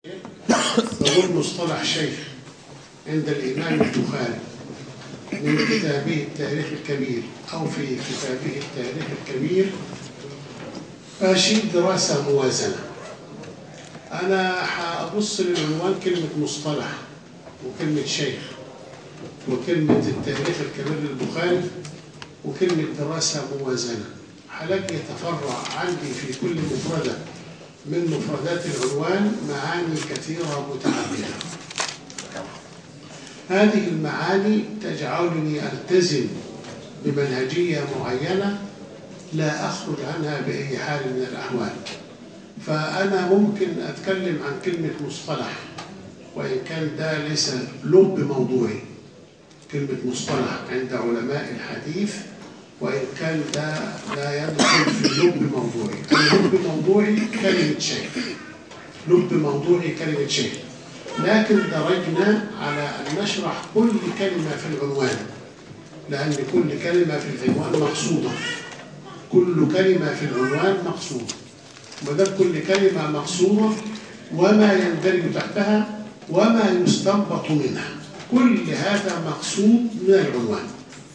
فهو مصطلح شيخ عند الإمام البخاري من كتابه التاريخ الكبير أو في كتابه التاريخ الكبير فشيء دراسة موازنة أنا هأبص للعنوان كلمة مصطلح وكلمة شيخ وكلمة التاريخ الكبير للبخاري وكلمة دراسة موازنة هلاقي يتفرع عندي في كل مفردة من مفردات العنوان معاني كثيرة متعددة هذه المعاني تجعلني ألتزم بمنهجية معينة لا أخرج عنها بأي حال من الأحوال فأنا ممكن أتكلم عن كلمة مصطلح وإن كان ده ليس لب موضوعي كلمة مصطلح عند علماء الحديث وإن كان ده لا يدخل في لب موضوعي لب موضوعي كلمة شيء لب موضوعي كلمة شيء لكن درجنا على أن نشرح كل كلمة في العنوان لأن كل كلمة في العنوان مقصودة كل كلمة في العنوان مقصودة وده كل كلمة مقصودة وما يندرج تحتها وما يستنبط منها كل هذا مقصود من العنوان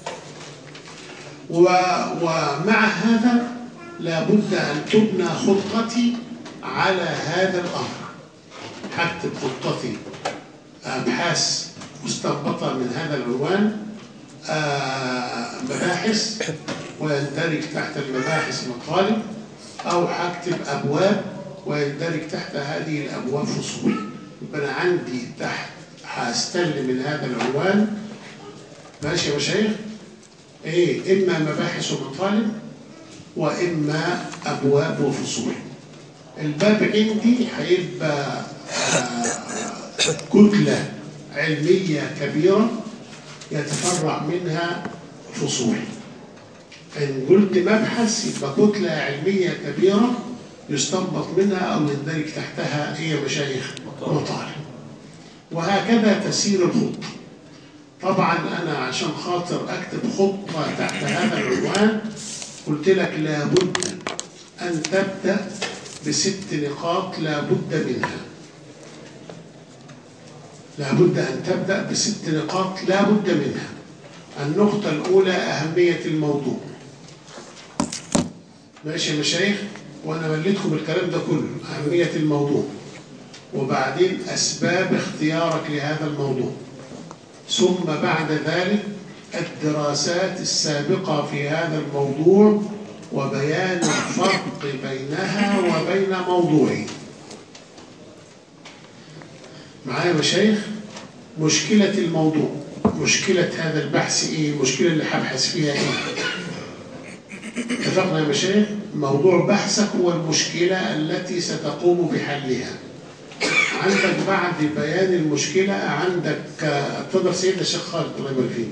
و... ومع هذا لابد أن تبنى خطتي على هذا الأمر هكتب خطتي أبحاث مستنبطة من هذا العنوان آه مباحث ويندرج تحت المباحث مطالب أو هكتب أبواب ويندرج تحت هذه الأبواب فصول يبقى أنا عندي تحت هستلم من هذا العنوان ماشي يا مشايخ ايه اما مباحث ومطالب واما ابواب وفصول الباب عندي هيبقى كتله علميه كبيره يتفرع منها فصول ان قلت مبحث يبقى كتله علميه كبيره يستنبط منها او يندرج تحتها هي مشايخ مطالب وهكذا تسير الخطه طبعا انا عشان خاطر اكتب خطه تحت هذا العنوان قلت لك لابد ان تبدا بست نقاط لابد منها لابد ان تبدا بست نقاط لابد منها النقطه الاولى اهميه الموضوع ماشي يا مشايخ وانا مليتكم الكلام ده كله اهميه الموضوع وبعدين اسباب اختيارك لهذا الموضوع ثم بعد ذلك الدراسات السابقة في هذا الموضوع وبيان الفرق بينها وبين موضوعي معايا مشايخ مشكلة الموضوع مشكلة هذا البحث ايه المشكلة اللي هبحث فيها ايه اتفقنا يا مشايخ موضوع بحثك هو المشكلة التي ستقوم بحلها عندك بعد بيان المشكلة عندك اتفضل سيدنا الشيخ خالد الله يبارك فيك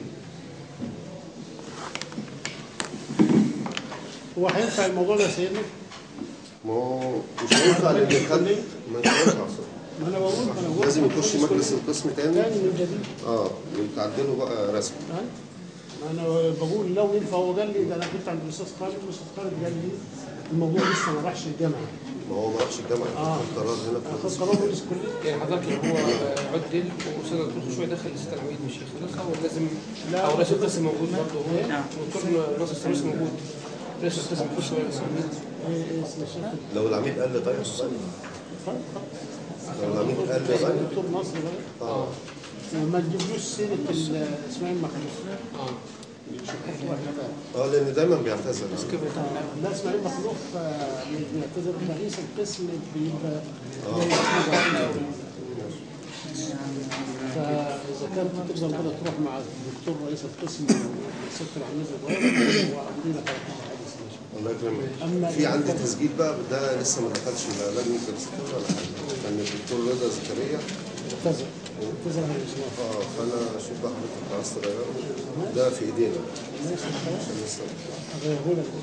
هو هينفع الموضوع ده يا سيدنا؟ ما هو مش هينفع لان خد ما ينفعش اصلا ما انا بقول ما انا بقول لازم يخش مجلس القسم تاني تاني من جديد اه ويتعدله بقى رسمي ما انا بقول لو ينفع هو قال لي ده انا كنت عند الاستاذ خالد والاستاذ خالد قال لي الموضوع لسه ما راحش الجامعه ما هو ما راحش الجامعه آه. خد قرار هنا في اخذ قرار رئيس الكليه يعني حضرتك لو هو عدل واستاذ دكتور شويه دخل لسه العميد مش هيخلصها ولا لازم لا. او رئيس القسم موجود برضه هو نعم. دكتور ناصر سامس موجود رئيس القسم يخش ولا رئيس العميد ايه ايه اسم الشيخ لو العميد قال لي طيب طيب. خالد لو العميد قال لي طيب دكتور نصر بقى اه ما تجيبلوش سيره ال- اسماعيل مخلوف اه اه لان دايما بيعتذر لا اسماعيل مخلوف آه، بيعتذر رئيس القسم بيبقى فاذا كانت تقدر كده تروح مع الدكتور رئيس القسم والست العميد الصغير وعاملين لك حديث ماشي. الله يكرمك أما في إذا عندي كان- تسجيل بقى ده لسه ما دخلش لا لجنه التسجيل ولا حاجه كان الدكتور رضا زكريا اعتذر اعتذر عن الاسلام اه فانا اشوف بقى حضرتك عايز تغيره ده في ايدينا ماشي خلاص عشان لسه اغيره لك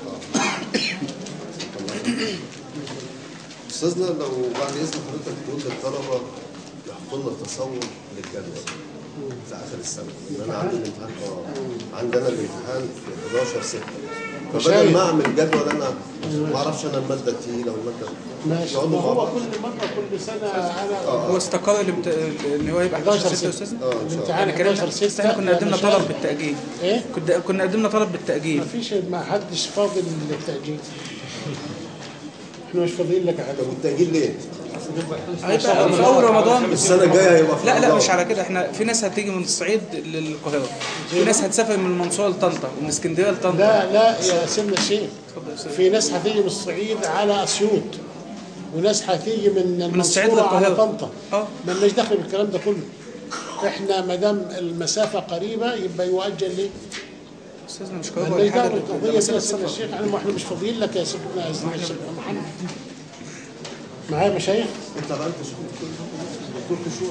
استاذنا لو بعد اذن حضرتك تقول للطلبه يحطوا لنا تصور للجدول في اخر السنه ان انا عندي الامتحان اه عندنا الامتحان في 11 6 فبدل ما اعمل جدول انا ما اعرفش انا الماده الثقيله والماده ماشي يقعدوا ما مع هو بعض. كل مره كل سنه انا هو استقر الامت... ان هو يبقى 11 6 استاذ اه ان شاء الله الامتحان يعني كده 11 6 احنا كنا قدمنا طلب بالتاجيل ايه كنا كنا قدمنا طلب بالتاجيل ما فيش ما حدش فاضي للتاجيل احنا مش فاضيين لك يا طب حبيبي والتاجيل ليه؟ هيبقى في اول رمضان بس السنه الجايه هيبقى في لا لا رمضان. مش على كده احنا في ناس هتيجي من الصعيد للقاهره في ناس هتسافر من المنصوره لطنطا ومن اسكندريه لطنطا لا لا يا سيدنا الشيخ اتفضل يا أستاذ. في ناس هتيجي من الصعيد على اسيوط وناس هتيجي من الصعيد المنصوره على للقاهرة. طنطا اه مالناش دخل بالكلام ده كله احنا ما دام المسافه قريبه يبقى يؤجل ليه؟ استاذنا مش قريب مالناش ولا حاجه دعوه ده بالقضيه دي يا مسألة سيدنا سفر. الشيخ احنا ما احنا مش فاضيين لك يا سيدنا يا سيدنا الشيخ محمد معايا مشايخ؟ انت بقى انت شوف دكتور كشور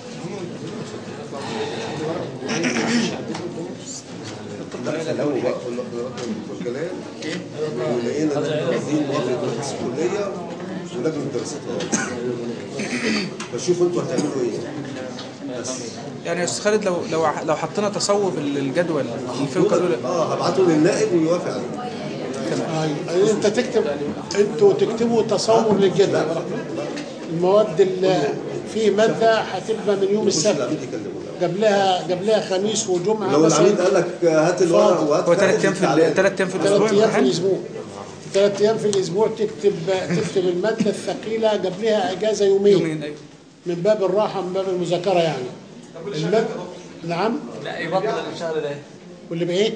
لا الاول بقى كنا رحنا الدكتور جلال ولقينا واخدين موافقه رئيس الكليه ولجنه الدراسات العليا فشوفوا انتوا هتعملوا ايه بس يعني يا استاذ خالد لو لو لو حطينا تصور الجدول الفرقه الاولى اه هبعته للنائب ويوافق عليه ايوه انت تكتب انتوا تكتبوا تصور للجدول المواد اللي في ماده هتبقى من يوم مش السبت العميد يكلمه قبلها قبلها خميس وجمعه لو العميد مثلا قال لك هات الورق وهات هو ثلاث ايام في تعالى. ثلاث ايام في ثلاث الاسبوع ايام في امتحان الاسبوع ثلاث ايام في الاسبوع تكتب تكتب الماده الثقيله قبلها اجازه يومين يومين ايوه من باب الراحه من باب المذاكره يعني المادة نعم لا يبطل الشهر ده واللي بايه؟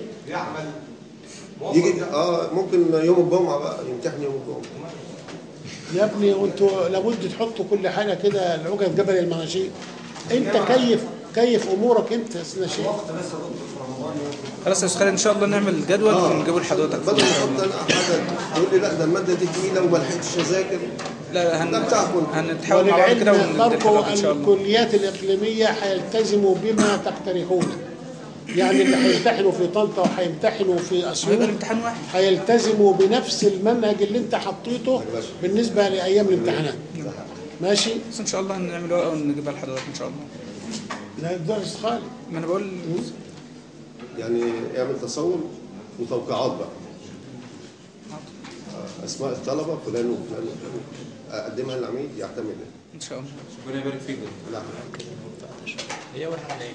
يجي اه ممكن يوم الجمعه بقى يمتحن يوم الجمعه يا ابني وانتوا لابد تحطوا كل حاجه كده العقد جبل المناشير انت كيف كيف امورك انت يا سيدنا شيخ خلاص يا استاذ خالد ان شاء الله نعمل جدول ونجيبه لحضرتك بدل ما احط انا حاجه تقول لي لا ده الماده دي تقيله وما لحقتش اذاكر لا لا هن... ده بتاعكم. هنتحاول مع بعض كده وللعلم وندي برضه لحضرتك ان شاء الله الكليات الاقليميه هيلتزموا بما تقترحونه يعني اللي هيمتحنوا في طنطا وهيمتحنوا في هيبقى اسيوط الامتحان واحد هيلتزموا بنفس المنهج اللي انت حطيته بالنسبه لايام الامتحانات ماشي بس ان شاء الله هنعمل ورقه ونجيبها لحضرتك ان شاء الله لا الدرس خالي ما انا بقول يعني اعمل تصور وتوقيعات بقى آه، اسماء الطلبه فلان وفلان وفلان اقدمها للعميد يعتمد ان شاء الله ربنا يبارك فيك لا هي واحد نايم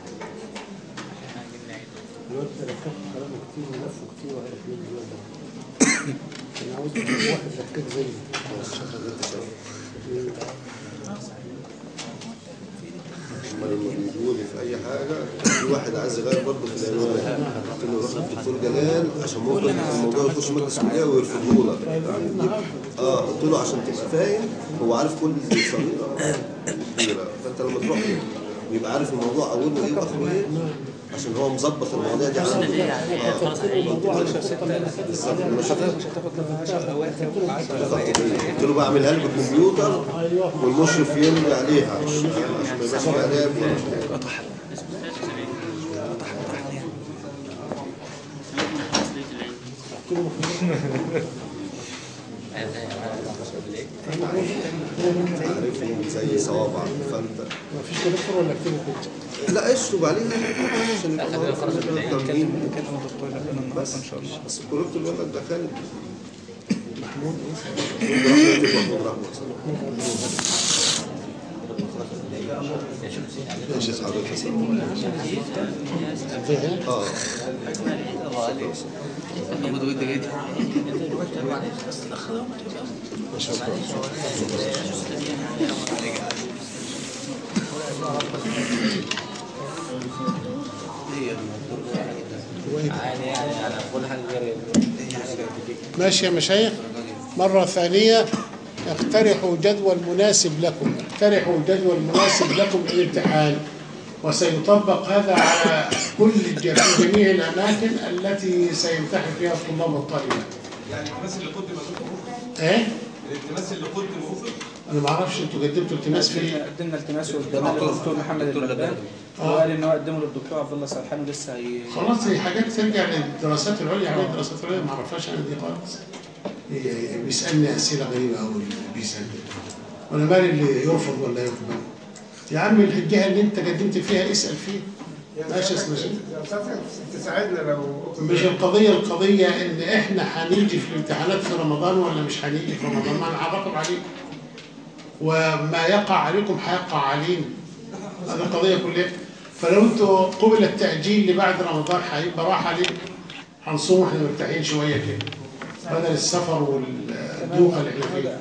الواد ده لفه كلامه كتير ولفه كتير وعرف مين الواد ده انا عاوز واحد لفيت زيي هم لما بيجوا لي في اي حاجه في واحد عايز يغير برضه في العنوان قلت له روح للدكتور جلال عشان ممكن الموضوع يخش مجلس الكليه ويرفضه لك اه قلت له عشان تبقى فاهم هو عارف كل الصغيره كبيره فانت لما تروح له ويبقى عارف الموضوع اوله ايه واخره ايه عشان هو مظبط المواضيع دي عنده بالظبط لما شفت قلت له بعملها لي بالكمبيوتر والمشرف يملي عليها عشان ما يبقاش فيها عليها عارفهم زي صوابع فانت ما فيش دكتور ولا اكتبه كده لا اشطب عليها عشان يبقى تمرين نكلم الدكتور لنا النهارده ان شاء الله بس كنت الولد ده خالد محمود محمود رحمه يا شيخ حضرتك اه محمود ود جدي عادي يعني انا كل حاجه غير ماشي يا مشايخ مرة ثانية اقترحوا جدول مناسب لكم اقترحوا جدول مناسب لكم للامتحان وسيطبق هذا على كل الج- في جميع الأماكن التي سيمتحن فيها الطلاب والطالبات يعني الالتماس اللي قدم وافق ايه؟ الالتماس اللي قدم وافق أنا ما أعرفش أنتوا قدمتوا التماس في إيه؟ قدمنا التماس قدام الدكتور محمد اللبان هو قال ان هو قدمه للدكتور عبد الله سرحان ولسه هي خلاص هي حاجات ترجع للدراسات العليا على الدراسات العليا ما اعرفهاش انا دي خالص إيه، بيسالني اسئله غريبه قوي بيسالني وانا مالي اللي يرفض ولا يقبل يا عم الجهه اللي انت قدمت فيها اسال فيها ماشي اسمه شيء تساعدنا لو مش القضية القضية إن إحنا هنيجي في الامتحانات في رمضان ولا مش هنيجي في رمضان ما أنا هراقب عليكم وما يقع عليكم هيقع علينا هذه القضية كلها فلو أنتوا قبل التأجيل لبعد رمضان هيبقى راح عليكم هنصوم واحنا مرتاحين شوية كده بدل السفر والدوخة اللي احنا فيها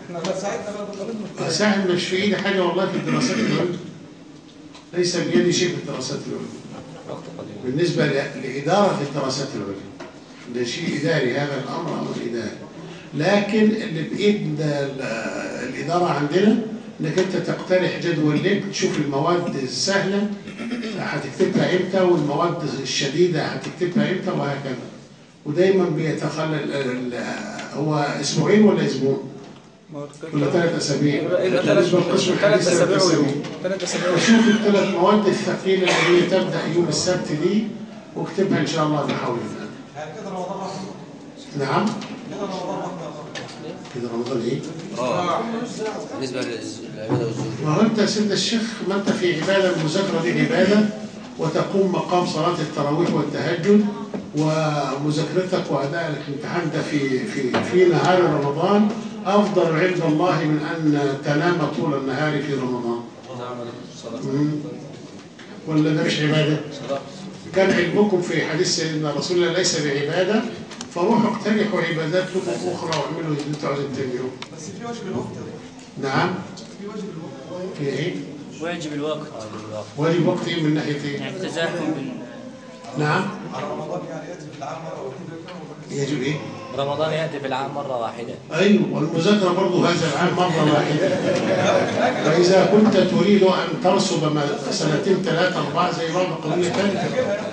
أساهم مش في إيدي حاجة والله في الدراسات العليا ليس بيدي شيء في الدراسات العليا وقت قليل بالنسبة ل- لإدارة الدراسات العليا ده شيء إداري هذا الأمر أمر إداري لكن اللي بإيد ال- الإدارة عندنا إنك أنت تقترح جدول لك تشوف المواد السهلة هتكتبها إمتى والمواد الشديدة هتكتبها إمتى وهكذا ودايما بيتخلل ال- هو أسبوعين ولا أسبوع؟ ولا ثلاث أسابيع؟ بالنسبة للقسم ثلاث الحديث اسابيع ثلاث ويوم ثلاث اسابيع ويوم. وشوف الثلاث مواد الثقيلة اللي هي تبدأ يوم السبت دي واكتبها إن شاء الله بحول الله يعني كده رمضان راح نعم كده رمضان راح كده رمضان إيه؟ اه بالنسبه للعباده والزهد ما هو أنت يا سيدنا الشيخ ما أنت في عبادة المذاكرة دي عبادة وتقوم مقام صلاة التراويح والتهجد ومذاكرتك وأداء الامتحان ده في في في نهار رمضان أفضل عند الله من أن تنام طول النهار في رمضان. مم. ولا ده مش عبادة؟ كان علمكم في حديث سيدنا رسول الله ليس بعبادة فروحوا اقترحوا عبادات لكم أخرى واعملوا اللي أنتوا عايزين تعملوه. بس في واجب الوقت نعم في واجب الوقت في إيه؟ واجب الوقت واجب وقت إيه من ناحية إيه؟ يعني التزاحم بين نعم على رمضان يعني ياتي في العام مره واحده يجب إيه؟ رمضان يأتي في العام مرة واحدة أيوة والمذاكرة برضه هذا العام مرة واحدة فإذا كنت تريد أن ترسب ما- سنتين ثلاثة أربعة زي بعض قضية ثالثة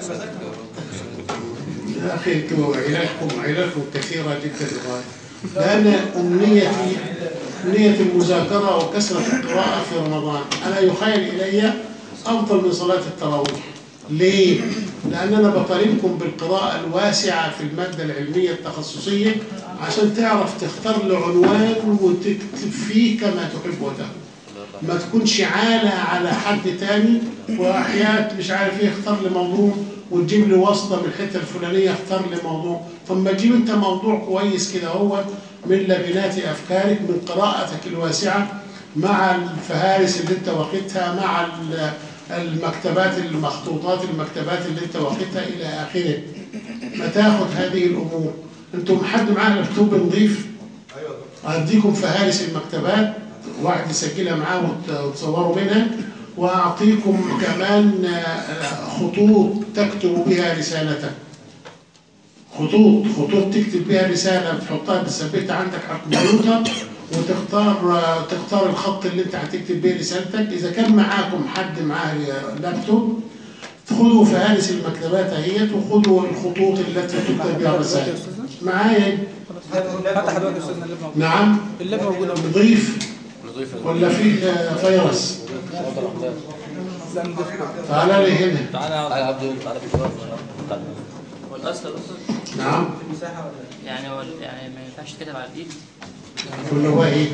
يا أخي أنتوا علاجكم علاجكم كثيرة جدا للغاية لأن أمنيتي أمنية المذاكرة وكثرة القراءة في رمضان أنا يخيل إلي أفضل من صلاة التراويح ليه؟ لأن أنا بطالبكم بالقراءة الواسعة في المادة العلمية التخصصية عشان تعرف تختار له عنوان وتكتب فيه كما تحب وتهوى ما تكونش عالة على حد تاني وأحياء مش عارف ايه اختار لي موضوع وتجيب لي واسطة من الحتة الفلانية اختار لي موضوع ثم تجيب انت موضوع كويس كده هو من لبنات أفكارك من قراءتك الواسعة مع الفهارس اللي انت واخدها مع ال- المكتبات المخطوطات المكتبات اللي انت واخدها إلى آخره ما تاخد هذه الأمور انتم حد معاه لابتوب نظيف أديكم فهارس المكتبات واحد يسجلها معاه وت- وتصوروا منها وأعطيكم كمان آه، خطوط تكتب بها رسالتك خطوط خطوط تكتب بها رسالة تحطها تثبتها عندك على الكمبيوتر وتختار آه، تختار الخط اللي انت هتكتب بيه رسالتك إذا كان معاكم حد معاه لابتوب خذوا فهارس المكتبات اهيت وخذوا الخطوط التي تكتب بها الرسائل معايا فتح دلوقتي استاذنا اللاب موجود نعم اللاب موجود أهو. نضيف نضيف ولا فيه آه، فيروس لا نضيف كده. تعال لي هنا تعالى تعالى عبد تعالى في الشباب والاصل الاصل نعم يعني هو يعني ما ينفعش تكتب على الايد كل هو ايه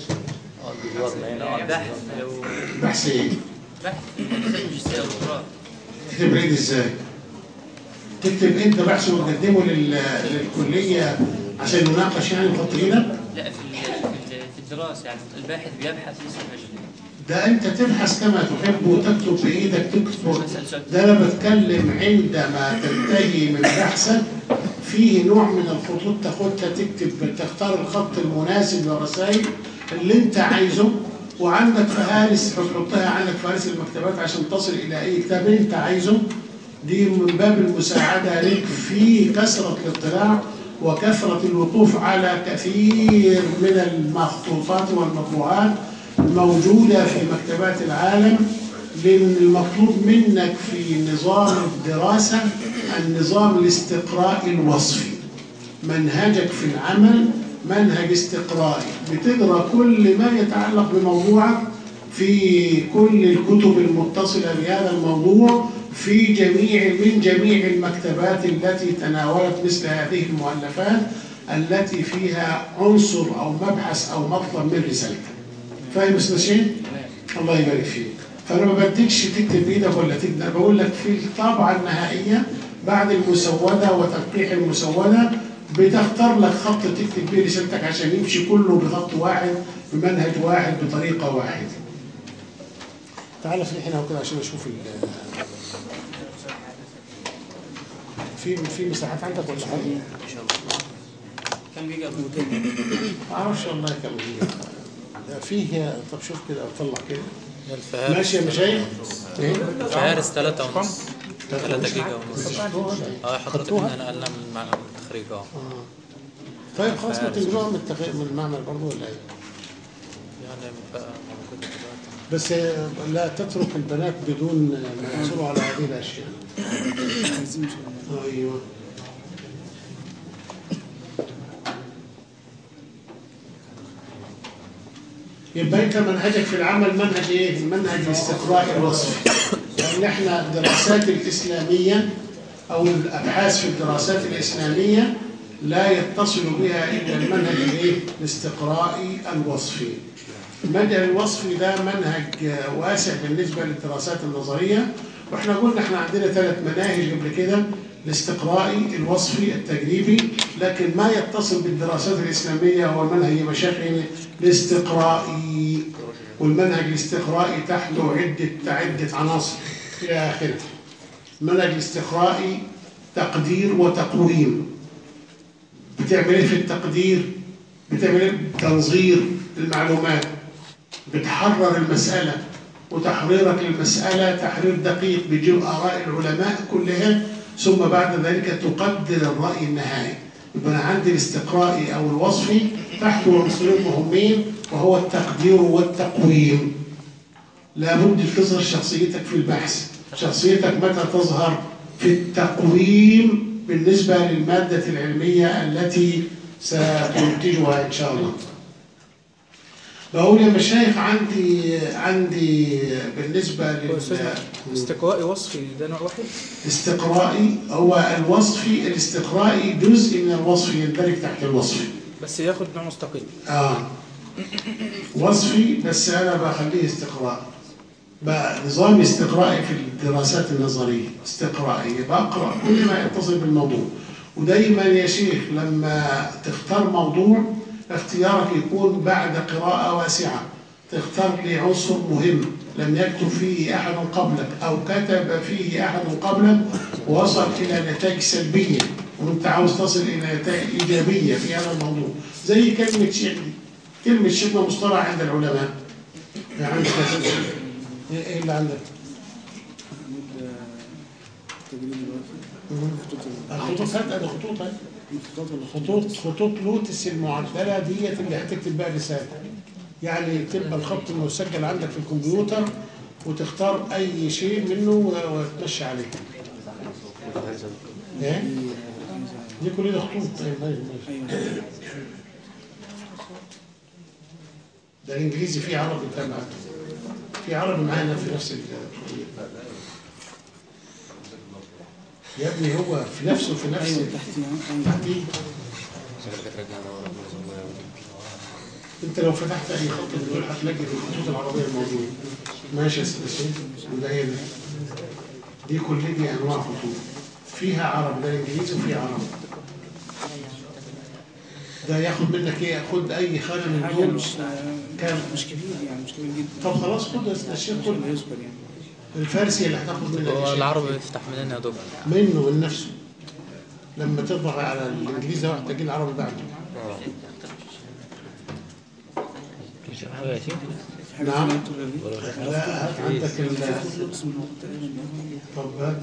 يعني بحث لو بحث ايه بحث كتاب ماجستير او دكتوراه تكتب العيد ازاي تكتب انت بحث وتقدمه لل- للكليه عشان يناقش يعني وتحط ايدك لا في ال- في ال- في الدراسه يعني الباحث بيبحث لسه ماجستير ده انت تبحث كما تحب وتكتب بايدك تكتب ده انا بتكلم عندما تنتهي من بحثك فيه نوع من الخطوط تاخدها تكتب تختار الخط المناسب للرسائل اللي انت عايزه وعندك فهارس تحطها عندك فهارس المكتبات عشان تصل الى اي كتاب انت عايزه دي من باب المساعده لك في كثره الاطلاع وكثره الوقوف على كثير من المخطوطات والمطبوعات الموجوده في مكتبات العالم لأن المطلوب منك في نظام الدراسة النظام الاستقرائي الوصفي منهجك في العمل منهج استقرائي بتقرأ كل ما يتعلق بموضوعك في كل الكتب المتصلة بهذا الموضوع في جميع من جميع المكتبات التي تناولت مثل هذه المؤلفات التي فيها عنصر أو مبحث أو مطلب من رسالتك فاهم استاذ شيخ؟ الله يبارك فيك فانا ما بديكش تكتب بايدك ولا تكتب انا بقول لك في الطابعه النهائيه بعد المسوده وتنقيح المسوده بتختار لك خط تكتب بيه رسالتك عشان يمشي كله بخط واحد بمنهج واحد بطريقه واحده. تعال في هنا وكده عشان اشوف ال في في مساحات عندك ولا حاجه؟ كم جيجا ما اعرفش والله كم هي لا فيه طب شوف كده اطلع كده الفهارس ماشي يا مشايخ ايه الفهارس 3 ونص 3 مش جيجا عارف. ونص خدتوها ولا إيه؟ اه حضرتك خدتوها؟ احنا نقلنا من المع- من التخريج اه آه. طيب خلاص ما تنزلوها من التغ... من المعمل برضه ولا ايه؟ يعني بقى موجودة دلوقتي بس آه، لا تترك البنات بدون ما يحصلوا على هذه الاشياء. ايوه يبقى انت منهجك في العمل منهج ايه؟ منهج الاستقراء الوصفي. لان احنا الدراسات الاسلاميه او الابحاث في الدراسات الاسلاميه لا يتصل بها الا المنهج الايه؟ الاستقرائي الوصفي. المنهج الوصفي ده منهج واسع بالنسبه للدراسات النظريه واحنا قلنا احنا عندنا ثلاث مناهج قبل كده الاستقرائي الوصفي التجريبي لكن ما يتصل بالدراسات الاسلاميه هو المنهج يا مشايخ الاستقرائي والمنهج الاستقرائي تحته عده عده عناصر الى اخره. المنهج الاستقرائي تقدير وتقويم. بتعمل ايه في التقدير؟ بتعمل ايه تنظير المعلومات بتحرر المسألة وتحريرك للمسألة تحرير دقيق بيجيب آراء العلماء كلها ثم بعد ذلك تقدر الرأي النهائي يبقى أنا عندي الاستقرائي أو الوصفي تحته عنصرين مهمين وهو التقدير والتقويم لابد تظهر شخصيتك في البحث شخصيتك متى تظهر في التقويم بالنسبة للمادة العلمية التي ستنتجها إن شاء الله بقول يا مشايخ عندي عندي بالنسبة هو أستاذ لل استقرائي وصفي ده نوع واحد استقرائي هو الوصفي الاستقرائي جزء من الوصف يندرج تحت الوصفي بس ياخد نوع مستقل اه وصفي بس انا بخليه استقراء بقى نظام استقرائي في الدراسات النظريه استقرائي بقرا كل ما يتصل بالموضوع ودايما يا شيخ لما تختار موضوع اختيارك يكون بعد قراءه واسعه تختار لي عنصر مهم لم يكتب فيه احد قبلك او كتب فيه احد قبلك ووصل الى نتائج سلبيه وانت عاوز تصل الى نتائج ايجابيه في هذا الموضوع زي كلمه شيخ دي كلمه شيخ مصطلح عند العلماء يعني عندك ايه إيه اللي عندك؟ الخطوط هات ادي خطوط اهي خطوط خطوط لوتس المعدله ديت اللي هتكتب بقى رساله يعني تبقى الخط المسجل عندك في الكمبيوتر وتختار اي شيء منه و- وتمشي عليه ايه دي كل ده خطوط طيب ماشي ماشي ده الانجليزي فيه عربي تبع في عربي معانا في نفس ال يا ابني هو في نفسه في نفس تحتيه انت لو فتحت اي خط من دول هتلاقي في الخطوط العربيه الموجوده ماشي يا سيدي الشيخ وده هي ده دي كل دي انواع خطوط فيها عربي ده انجليزي وفيها عربي ده ياخد منك ايه خد اي خانه من حاجه دول مش كام مش كبير يعني مش كبير جدا طب خلاص خد يا سيدي الشيخ مش خد اللي يذكر يعني الفارسي اللي هتاخد منك هو الشيء. العربي يفتح مننا يا دكتور منه من نفسه لما تضغط على الانجليزي واحد تجي العربي بعده نعم لا هات عندك ال طب هات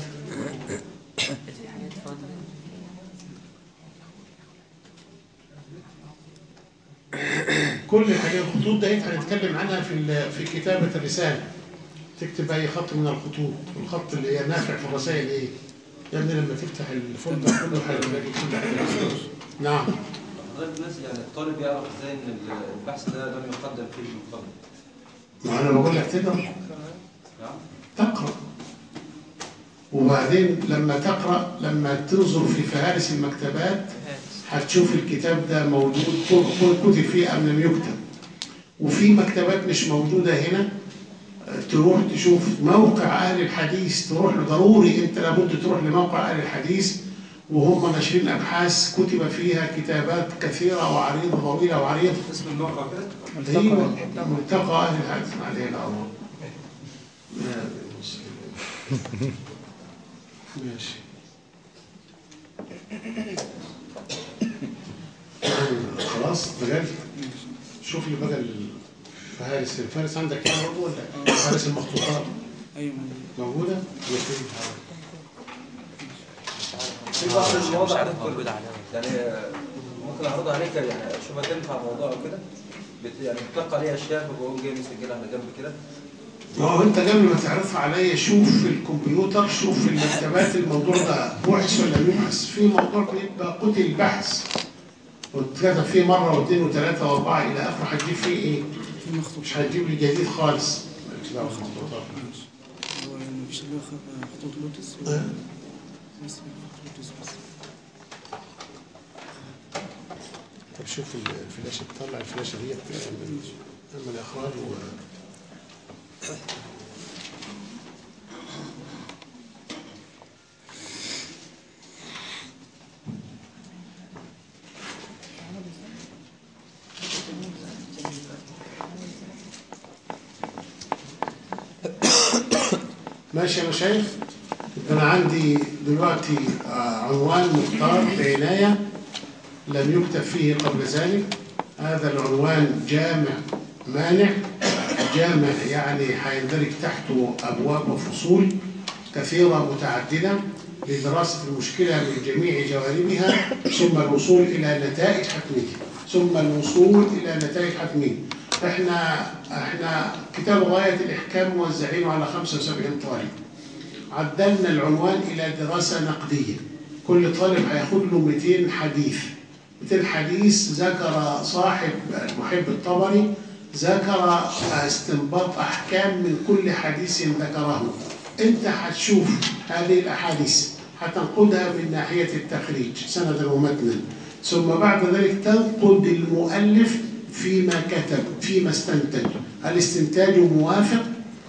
كل الحاجات الخطوط دي هنتكلم عنها في ال- في كتابة الرسالة تكتب أي خط من الخطوط الخط اللي هي نافع في الرسائل إيه؟ يا ابني لما تفتح الفولدر كله هيلاقي كل حاجة نعم حضرتك الناس يعني الطالب يعرف ازاي ان البحث ده لم يقدم فيه المقدم ما أنا بقول لك تقرأ نعم تقرأ وبعدين لما تقرأ لما تنظر في فهارس المكتبات هتشوف الكتاب ده موجود كتب فيه أم لم يكتب وفي مكتبات مش موجودة هنا تروح تشوف موقع اهل الحديث تروح له ضروري انت لابد تروح لموقع اهل الحديث وهم ناشرين ابحاث كتب فيها كتابات كثيره وعريضه طويله وعريضه اسم الموقع كده ايوه ملتقى اهل الحديث عليه الامر ماشي خلاص بجد شوف لي بقى الفهارس الفهارس عندك هنا برضه ولا فهارس المخطوطات ايوه موجوده؟ في بعض مش المواضع عارف دكتور موجود عليها يعني ممكن اعرضها عليك يعني اشوفها تنفع الموضوع او كده بت- يعني بتلقى عليها اشياء فبقوم جاي مسجلها على جنب كده ما هو انت قبل ما تعرضها عليا شوف في الكمبيوتر شوف في المكتبات الموضوع ده بحث ولا يبحث في موضوع بيبقى قتل بحث واتكتب فيه مره واثنين وثلاثه واربعه الى اخره هتجيب فيه ايه؟ في مخطوط مش هتجيب لي جديد خالص مالكش دعوة بالمخطوطات. هو يعني مفيش اللي هو خ- خطوط لوتس اه. بس خطوط لوتس بس طب شوف الفلاشه طلع الفلاشه ديت اعمل اعمل اخراج و ماشي يا مشايخ يبقى انا عندي دلوقتي آه، عنوان مختار بعنايه لم يكتب فيه قبل ذلك هذا العنوان جامع مانع جامع يعني هيندرج تحته ابواب وفصول كثيره متعدده لدراسه المشكله من جميع جوانبها ثم الوصول الى نتائج حتميه ثم الوصول الى نتائج حتميه احنا احنا كتاب غايه الاحكام موزعينه على 75 طالب عدلنا العنوان إلى دراسة نقدية كل طالب هياخد له 200 حديث 200 حديث ذكر صاحب المحب الطبري ذكر استنباط أحكام من كل حديث ذكره أنت هتشوف هذه الأحاديث هتنقدها من ناحية التخريج سندا ومتنا ثم بعد ذلك تنقد المؤلف فيما كتب فيما استنتج الاستنتاج موافق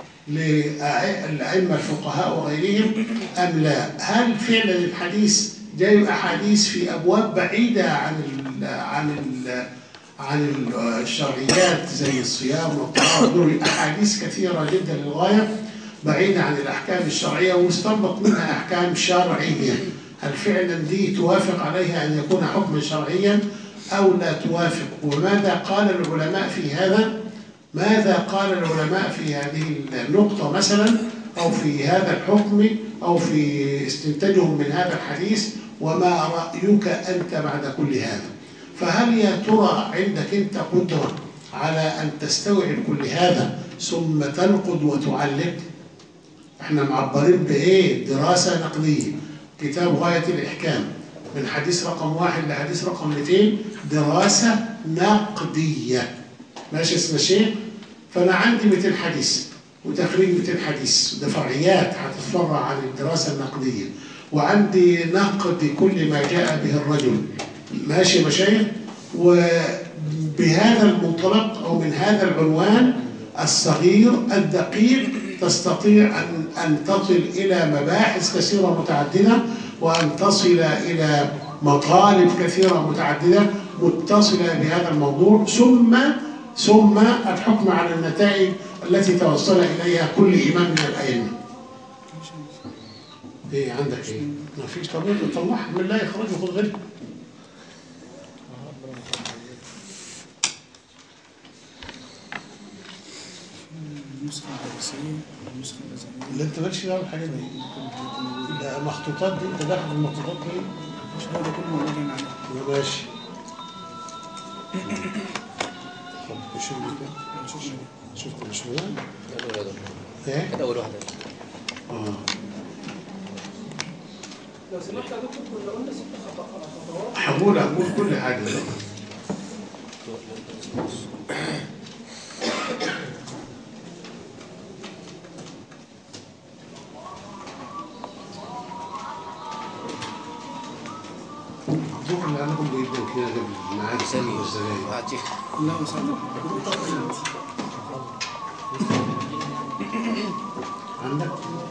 للأئمة الفقهاء وغيرهم أم لا هل فعلا الحديث جاي أحاديث في أبواب بعيدة عن ال عن ال عن ال- الشرعيات زي الصيام والطهارة دول أحاديث كثيرة جدا للغاية بعيدة عن الأحكام الشرعية ومستنبط منها أحكام شرعية هل فعلا دي توافق عليها أن يكون حكما شرعيا أو لا توافق وماذا قال العلماء في هذا ماذا قال العلماء في هذه النقطة مثلا أو في هذا الحكم أو في استنتاجهم من هذا الحديث وما رأيك أنت بعد كل هذا فهل يا ترى عندك أنت قدرة على أن تستوعب كل هذا ثم تنقد وتعلق احنا معبرين بإيه دراسة نقدية كتاب غاية الإحكام من حديث رقم واحد لحديث رقم 200 دراسة نقدية ماشي اسم الشيء فأنا عندي 200 حديث وتخريج 200 حديث ده فرعيات هتتفرع عن الدراسة النقدية وعندي نقد كل ما جاء به الرجل ماشي يا مشايخ وبهذا المنطلق أو من هذا العنوان الصغير الدقيق تستطيع أن أن تصل إلى مباحث كثيرة متعددة وأن تصل إلى مطالب كثيرة متعددة متصلة بهذا الموضوع ثم ثم الحكم على النتائج التي توصل إليها كل إمام من الأئمة. إيه عندك إيه؟ ما فيش طبيعي طلعها من لا يخرج وخذ غيرها. النسخة الدراسية والنسخة الأزهرية اللي أنت مالكش دعوة بالحاجات دي. المخطوطات دي أنت داخل في المخطوطات دي مش هذا كله موجود هنا عليه ماشي. طب شوف دي كده. شوفنا شفت مش مهم؟ أول واحدة إيه؟ كده أول واحدة آه. لو سمحت يا دكتور كنا قلنا ست خط- خطوات هقول هقول كل حاجة الظهر اللي عندكم جدا كده قبل ميعاد ثانية الزباين واحد فيه لا وسعد عندك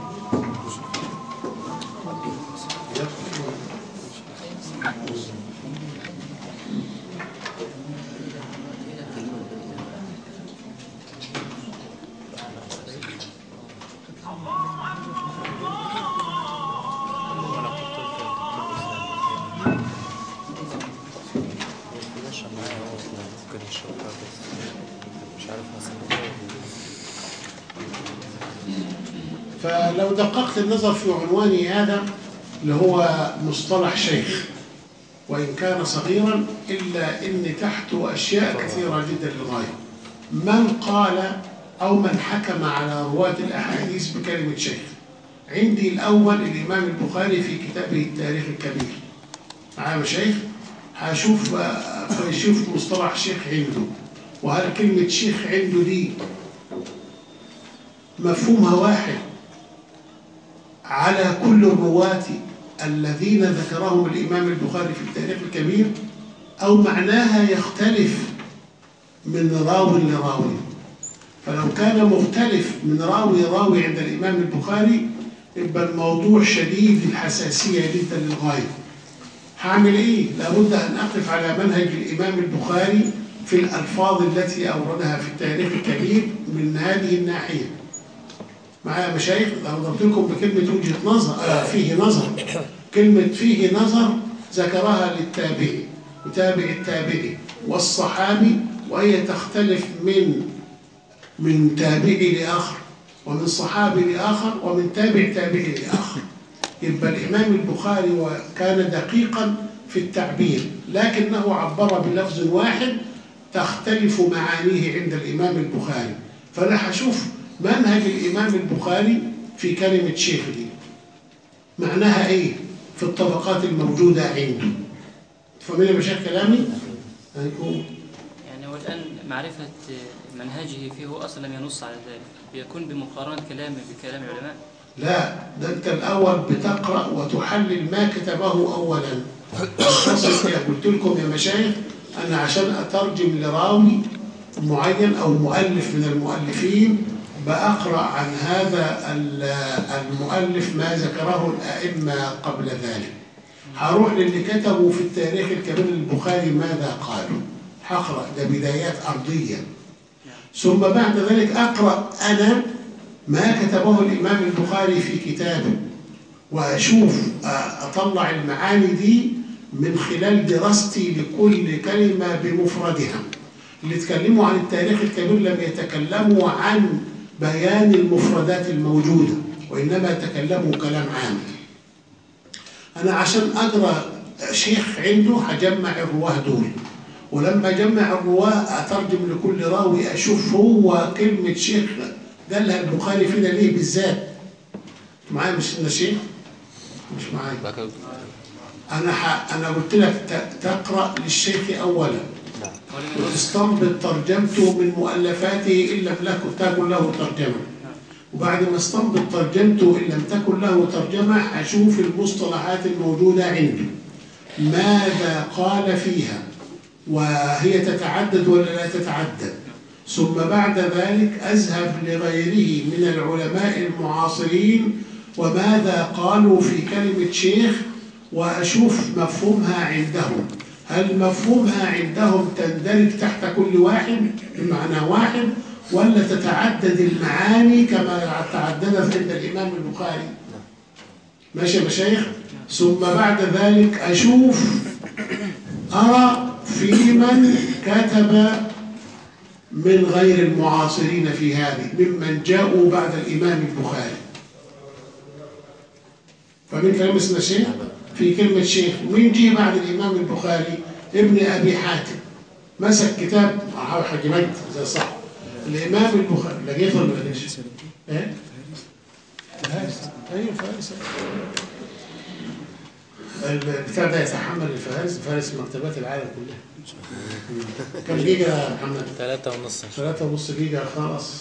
وانا كنت قلت للدكتور اسلام عشان معايا هو ممكن يشوفها بس مش عارف مثلا فلو دققت النظر في عنواني هذا اللي هو مصطلح شيخ وإن كان صغيرا إلا إن تحته أشياء كثيرة جدا للغاية من قال أو من حكم على رواة الأحاديث بكلمة شيخ عندي الأول الإمام البخاري في كتابه التاريخ الكبير معايا يا شيخ هشوف فيشوف مصطلح شيخ عنده وهل كلمة شيخ عنده دي مفهومها واحد على كل الرواة الذين ذكرهم الإمام البخاري في التاريخ الكبير أو معناها يختلف من راو لراوي فلو كان مختلف من راوي راوي عند الإمام البخاري يبقى الموضوع شديد الحساسية جدا للغاية هعمل إيه؟ لابد أن أقف على منهج الإمام البخاري في الألفاظ التي أوردها في التاريخ الكبير من هذه الناحية معايا يا مشايخ لو ضربت لكم بكلمة وجهة نظر آه فيه نظر كلمة فيه نظر ذكرها للتابعي وتابع التابعي والصحابي وهي تختلف من من تابعي لآخر ومن صحابي لآخر ومن تابع تابعي لآخر يبقى الإمام البخاري وكان دقيقا في التعبير لكنه عبر بلفظ واحد تختلف معانيه عند الإمام البخاري فأنا هشوف منهج الإمام البخاري في كلمة شيخ دي معناها إيه في الطبقات الموجودة عنده فمن يا مشايخ كلامي؟ أيوه. يعني هو الآن معرفة منهجه فيه هو أصلا لم ينص على ذلك بيكون بمقارنة كلامه بكلام العلماء لا ده انت الاول بتقرا وتحلل ما كتبه اولا القصص دي قلت لكم يا مشايخ انا عشان اترجم لراوي معين او مؤلف من المؤلفين بأقرأ عن هذا المؤلف ما ذكره الأئمة قبل ذلك هروح للي كتبوا في التاريخ الكبير البخاري ماذا قالوا هقرأ ده بدايات أرضية ثم بعد ذلك أقرأ أنا ما كتبه الإمام البخاري في كتابه وأشوف أطلع المعاني دي من خلال دراستي لكل كلمة بمفردها اللي تكلموا عن التاريخ الكبير لم يتكلموا عن بيان المفردات الموجودة وإنما تكلموا كلام عام أنا عشان أقرأ شيخ عنده هجمع الرواه دول ولما أجمع الرواه أترجم لكل راوي أشوف هو كلمة شيخ قالها البخاري فينا ليه بالذات معايا مش أنا شيخ مش معايا أنا ح... أنا قلت لك تقرأ للشيخ أولا وتستنبط ترجمته من مؤلفاته إن لم تكن له ترجمة وبعد ما استنبط ترجمته إن لم تكن له ترجمة هشوف المصطلحات الموجودة عنده ماذا قال فيها وهي تتعدد ولا لا تتعدد ثم بعد ذلك أذهب لغيره من العلماء المعاصرين وماذا قالوا في كلمة شيخ وأشوف مفهومها عندهم هل مفهومها عندهم تندرج تحت كل واحد بمعنى واحد ولا تتعدد المعاني كما تعددت عند الإمام البخاري ماشي يا مشايخ ثم بعد ذلك أشوف أرى في من كتب من غير المعاصرين في هذه ممن جاءوا بعد الإمام البخاري فمن كلام اسمه شيخ في كلمة شيخ مين جه بعد الإمام البخاري ابن أبي حاتم مسك كتاب حاج مجد زي صح الإمام البخاري لقيته ولا ما لقيتش؟ إيه؟ فارس أيوه فارس البتاع ده يتحمل الفارس فارس مكتبات العالم كلها كم جيجا يا محمد؟ ثلاثة ونص ثلاثة ونص جيجا خلاص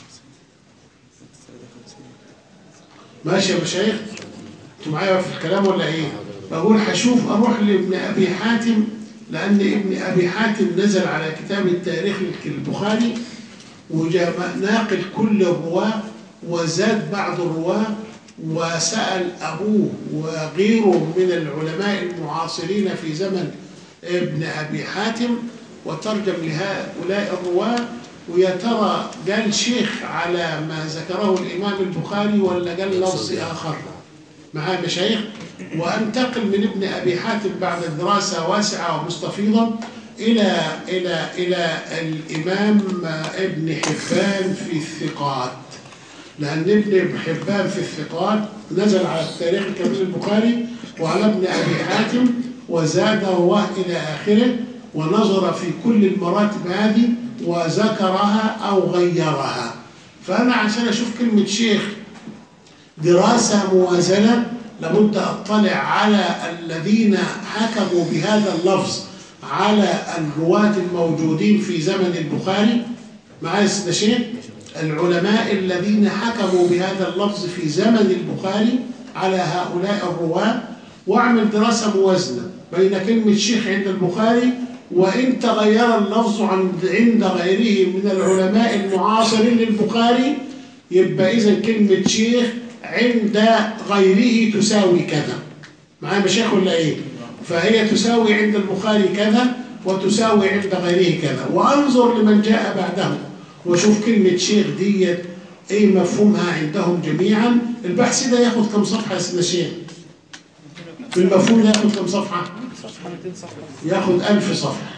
ماشي يا مشايخ انتوا معايا في الكلام ولا ايه؟ بقول هشوف اروح لابن ابي حاتم لان ابن ابي حاتم نزل على كتاب التاريخ البخاري وجاء ناقل كل الرواه وزاد بعض الرواة وسأل أبوه وغيره من العلماء المعاصرين في زمن ابن أبي حاتم وترجم لهؤلاء الرواة ويا ترى قال شيخ على ما ذكره الإمام البخاري ولا قال لفظ آخر معاه مشايخ وانتقل من ابن ابي حاتم بعد دراسه واسعه ومستفيضه الى الى الى الامام ابن حبان في الثقات لان ابن حبان في الثقات نزل على التاريخ الكبير البخاري وعلى ابن ابي حاتم وزاد رواه الى اخره ونظر في كل المراتب هذه وذكرها او غيرها فانا عشان اشوف كلمه شيخ دراسة موازنة لابد أطلع على الذين حكموا بهذا اللفظ على الرواة الموجودين في زمن البخاري معايا يا شيخ العلماء الذين حكموا بهذا اللفظ في زمن البخاري على هؤلاء الرواة واعمل دراسة موازنة بين كلمة شيخ عند البخاري وإن تغير اللفظ عند عند غيره من العلماء المعاصرين للبخاري يبقى إذا كلمة شيخ عند غيره تساوي كذا معايا مشايخ ولا ايه فهي تساوي عند البخاري كذا وتساوي عند غيره كذا وانظر لمن جاء بعده وشوف كلمة شيخ ديت ايه مفهومها عندهم جميعا البحث ده ياخد كم صفحة يا سيدنا شيخ في المفهوم ده ياخد كم صفحة ياخد ألف صفحة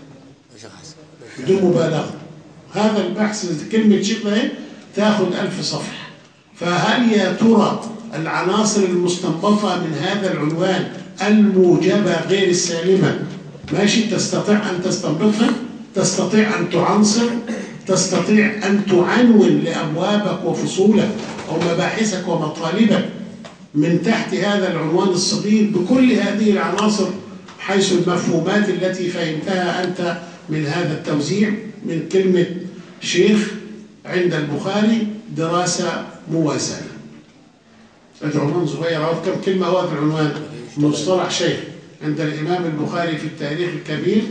بدون مبالغة هذا البحث كلمة شيخ ده ايه تاخد ألف صفحة فهل يا ترى العناصر المستنبطة من هذا العنوان الموجبة غير السالمة ماشي تستطيع أن تستنبطها تستطيع أن تعنصر تستطيع أن تعنون لأبوابك وفصولك ومباحثك ومطالبك من تحت هذا العنوان الصغير بكل هذه العناصر حيث المفهومات التي فهمتها أنت من هذا التوزيع من كلمة شيخ عند البخاري دراسة موازنة العنوان صغير أهو كم كلمة هو في العنوان مصطلح شيخ عند الإمام البخاري في التاريخ الكبير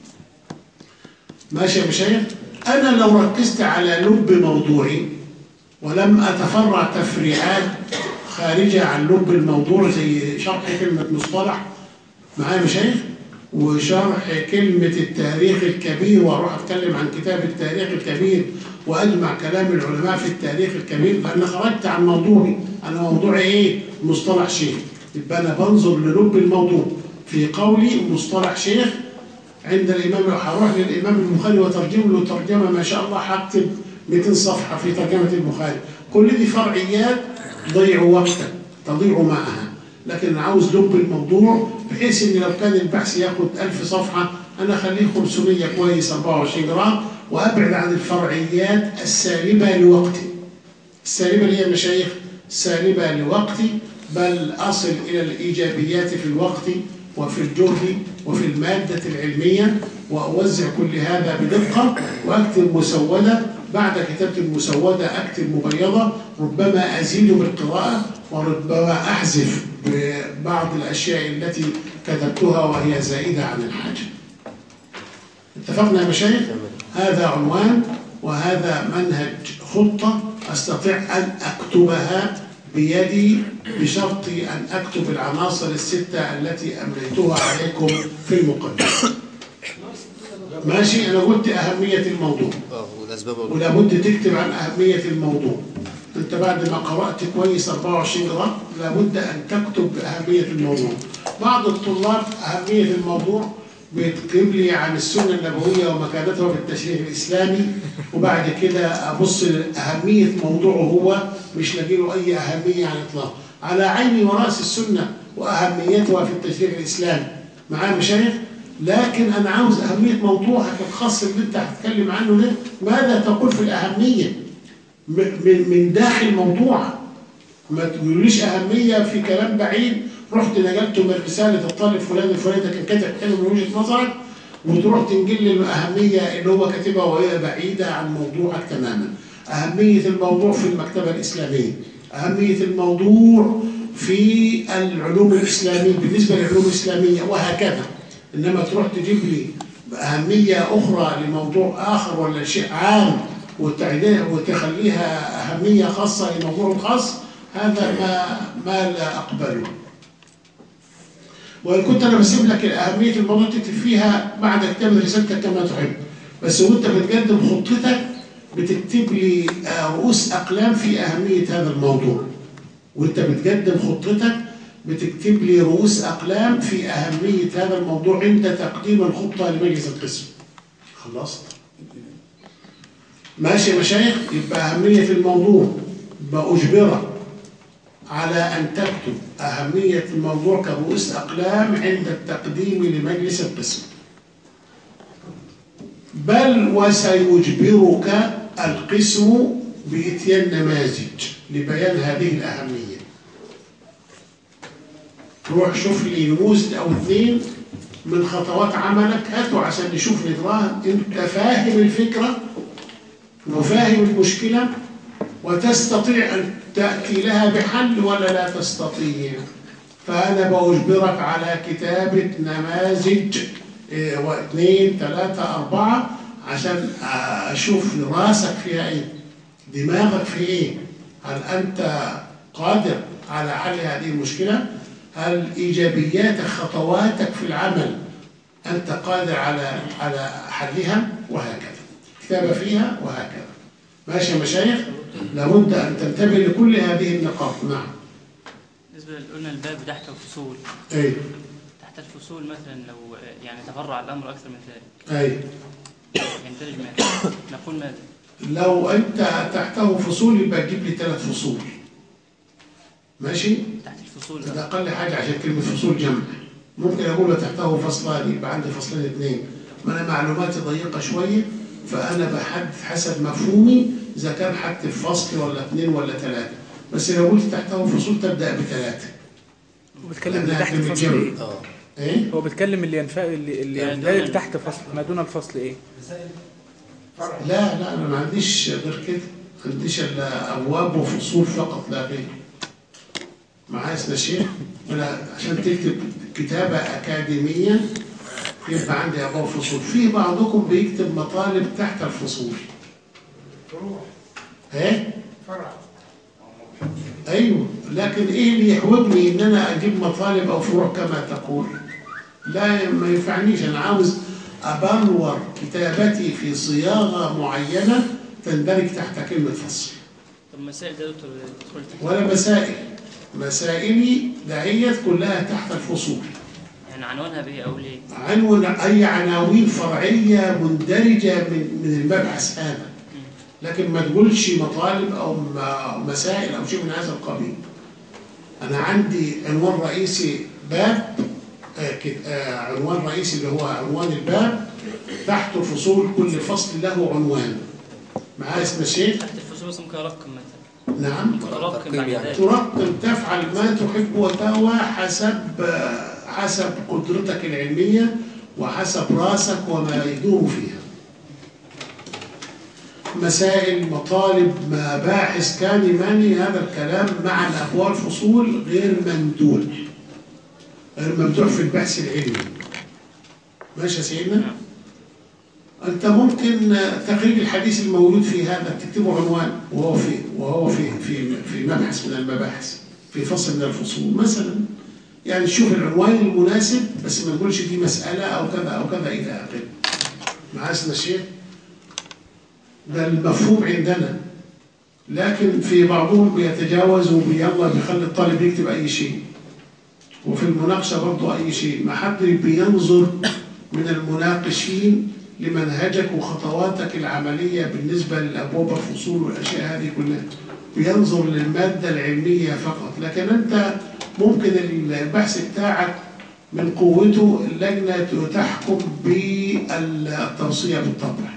ماشي يا مشايخ أنا لو ركزت على لب موضوعي ولم أتفرع تفريعات خارجة عن لب الموضوع زي شرح كلمة مصطلح معايا مشايخ وشرح كلمة التاريخ الكبير وأروح أتكلم عن كتاب التاريخ الكبير وأجمع كلام العلماء في التاريخ الكبير فأنا خرجت عن موضوعي أنا موضوعي إيه؟ مصطلح شيخ يبقى أنا بنظر للب الموضوع في قولي مصطلح شيخ عند الإمام هروح للإمام البخاري وترجم له ترجمة ما شاء الله هكتب 200 صفحة في ترجمة البخاري كل دي فرعيات ضيع وقتك تضيع معها لكن أنا عاوز لب الموضوع بحيث ان لو كان البحث ياخد 1000 صفحة انا اخليه 500 كويس 24 جرام وابعد عن الفرعيات السالبة لوقتي السالبة اللي هي مشايخ سالبة لوقتي بل اصل الى الايجابيات في الوقت وفي الجهد وفي المادة العلمية وأوزع كل هذا بدقة وأكتب مسودة بعد كتابة المسودة أكتب مبيضة ربما أزيد بالقراءة وربما أحذف ببعض الأشياء التي كتبتها وهي زائدة عن الحاجة اتفقنا يا مشايخ هذا عنوان وهذا منهج خطة أستطيع أن أكتبها بيدي بشرط أن أكتب العناصر الستة التي أمليتها عليكم في المقدمة ماشي أنا قلت أهمية الموضوع اه والاسباب ولابد تكتب عن أهمية الموضوع أنت بعد ما قرأت كويس 24 جرام لابد أن تكتب بأهمية الموضوع بعض الطلاب أهمية الموضوع بيكتب لي عن السنة النبوية ومكانتها في التشريع الإسلامي وبعد كده أبص لأهمية موضوعه هو مش لاقي له أي أهمية على الإطلاق على عيني ورأس السنة وأهميتها في التشريع الإسلامي معايا مشايخ لكن أنا عاوز أهمية موضوعك الخاص اللي أنت هتتكلم عنه ده ماذا تقول في الأهمية م- من من داخل موضوعك ما تقوليش أهمية في كلام بعيد رحت نقلته من رسالة الطالب فلان الفلاني ده كان كاتب حلو من وجهة نظرك وتروح تنقل لي الأهمية اللي هو كاتبها وهي بعيدة عن موضوعك تماما أهمية الموضوع في المكتبة الإسلامية أهمية الموضوع في العلوم الإسلامية بالنسبة للعلوم الإسلامية وهكذا إنما تروح تجيب لي أهمية أخرى لموضوع آخر ولا شيء عام وتعديها وتخليها أهمية خاصة لموضوع خاص هذا ما ما لا أقبله وإن كنت أنا بسيب لك أهمية الموضوع تكتب فيها بعد كتاب رسالتك كما تحب بس وأنت بتقدم خطتك بتكتب لي آه، رؤوس أقلام في أهمية هذا الموضوع وأنت بتقدم خطتك بتكتب لي رؤوس أقلام في أهمية هذا الموضوع عند تقديم الخطة لمجلس القسم خلصت ماشي يا مشايخ يبقى أهمية الموضوع بأجبرك على أن تكتب أهمية الموضوع كرؤوس أقلام عند التقديم لمجلس القسم بل وسيجبرك القسم بإتيان نماذج لبيان هذه الأهمية روح شوف لي نموذج أو اثنين من خطوات عملك هاته عشان نشوف نقراها أنت فاهم الفكرة وفاهم المشكلة وتستطيع أن تأتي لها بحل ولا لا تستطيع فأنا بأجبرك على كتابة نماذج إيه، واثنين ثلاثة أربعة عشان أشوف راسك فيها إيه دماغك في إيه هل أنت قادر على حل هذه المشكلة هل إيجابياتك خطواتك في العمل أنت قادر على على حلها وهكذا كتابة فيها وهكذا ماشي يا مشايخ لابد أن تنتبه لكل هذه النقاط نعم بالنسبة قلنا الباب تحت الفصول أي تحت الفصول مثلا لو يعني تفرع الأمر أكثر من ذلك أي يندرج ماذا؟ نقول ماذا؟ لو أنت تحته فصول يبقى تجيب لي ثلاث فصول ماشي تحت الفصول ده أقل حاجة عشان كلمة فصول جمع ممكن أقول تحته فصلان يبقى عندي فصلين اثنين ما أنا معلوماتي ضيقة شوية فأنا بحدد حسب مفهومي إذا كان هكتب فصل ولا اثنين ولا ثلاثة بس لو قلت تحته فصول تبدأ بثلاثة هو بيتكلم اللي لأنها تحت كلمة فصل جمع. ايه؟ اه إيه؟ هو بيتكلم اللي ينفع اللي, اللي يعني يندرج دون- تحت فصل ما دون الفصل ايه؟ لا لا أنا ما عنديش غير كده ما عنديش إلا أبواب وفصول فقط لا غير معايا يا شيخ ولا عشان تكتب كتابة أكاديمية يبقى عندي أبواب وفصول في بعضكم بيكتب مطالب تحت الفصول فروع إيه؟ فرع أيوه لكن إيه اللي يحوجني إن أنا أجيب مطالب أو فروع كما تقول لا ما ينفعنيش أنا عاوز أبلور كتابتي في صياغة معينة تندرج تحت كلمة فصل طب مسائل ده يا دكتور تدخل تحت ولا مسائل مسائلي دعيت كلها تحت الفصول يعني عنوانها بإيه أو ليه؟ عنون أي عناوين فرعية مندرجة من من المبحث هذا لكن ما تقولش مطالب أو م- مسائل أو شيء من هذا القبيل أنا عندي عنوان رئيسي باب آه، كت- آه، عنوان رئيسي اللي هو عنوان الباب تحت فصول كل فصل له عنوان معايا اسم الشيخ تحت الفصول مثلا ممكن أرقم مثلا نعم ممكن أرقم ترقيم بعد يعني. ذلك ترقم تفعل ما تحب وتهوى حسب حسب قدرتك العلمية وحسب راسك وما يدور فيها مسائل مطالب مباحث كان ماني هذا الكلام مع الأقوال فصول غير ممدوح غير ممدوح في البحث العلمي ماشي يا سيدنا؟ نعم. أنت ممكن تخريج الحديث الموجود في هذا تكتبه عنوان وهو في وهو في في في مبحث من المباحث في فصل من الفصول مثلا يعني تشوف العنوان المناسب بس ما تقولش دي مسألة أو كذا أو كذا إلى آخره معايا سيدنا الشيخ ده المفهوم عندنا لكن في بعضهم بيتجاوز ويلا بيخلي الطالب يكتب أي شيء وفي المناقشة برضه أي شيء ما حد بينظر من المناقشين لمنهجك وخطواتك العملية بالنسبة للأبواب الفصول والأشياء هذه كلها بينظر للمادة العلمية فقط لكن أنت ممكن البحث بتاعك من قوته اللجنة تحكم بالتوصية بالطبع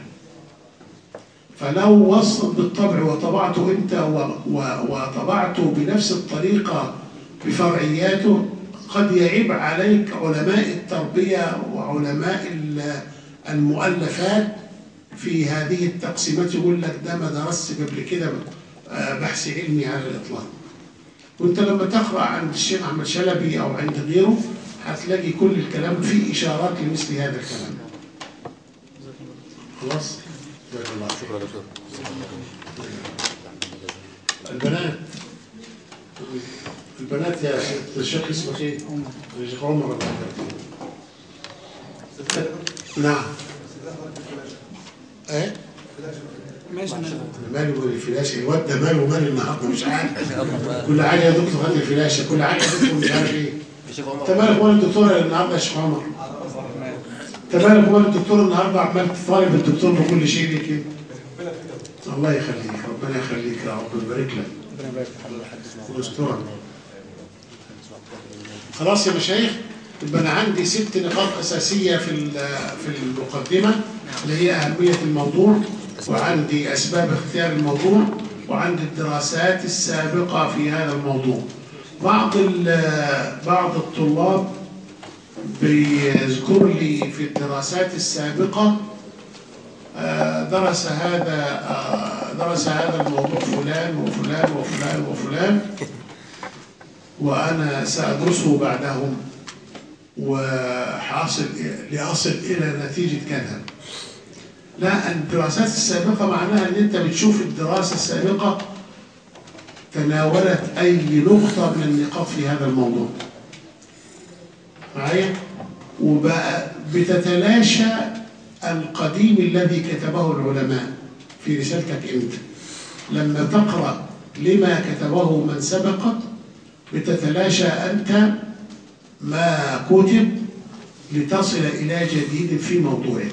فلو وصلت بالطبع وطبعته أنت و- و- وطبعته بنفس الطريقة بفرعياته قد يعيب عليك علماء التربية وعلماء ال- المؤلفات في هذه التقسيمات يقول لك ده ما درست قبل كده آه، بحث علمي على الإطلاق وانت لما تقرأ عند الشيخ أحمد شلبي أو عند غيره هتلاقي كل الكلام فيه إشارات لمثل هذا الكلام خلاص جزاك الله شكرا شكرا يا دكتور البنات البنات يا شيخ- الشيخ اسمك ايه؟ يا شيخ عمر الله يبارك فيك. نعم ايه؟ ماشي انا ماله مال الفلاشه الواد ده ماله مال النهارده مش عارف كل حاجه يا دكتور هات الفلاشه كل حاجه يا دكتور مش عارف ايه يا شيخ عمر انت مالك مال الدكتور النهارده يا شيخ عمر انت مالك مال الدكتور النهارده عمال تطالب الدكتور بكل شيء ليه كده الله يخليك ربنا يخليك يا رب يبارك لك ربنا يبارك في حضرتك ويسترك خلاص يا مشايخ يبقى انا عندي ست نقاط اساسيه في ال- في المقدمه اللي هي اهميه الموضوع وعندي اسباب اختيار الموضوع وعندي الدراسات السابقه في هذا الموضوع بعض ال- بعض الطلاب بيذكر لي في الدراسات السابقه آه، درس هذا آه، درس هذا الموضوع فلان وفلان وفلان وفلان وأنا سأدرسه بعدهم وحاصل لأصل إلى نتيجة كذا لا الدراسات السابقة معناها أن أنت بتشوف الدراسة السابقة تناولت أي نقطة من النقاط في هذا الموضوع معايا وبقى بتتلاشى القديم الذي كتبه العلماء في رسالتك أنت لما تقرأ لما كتبه من سبقك بتتلاشى أنت ما كتب لتصل إلى جديد في موضوعه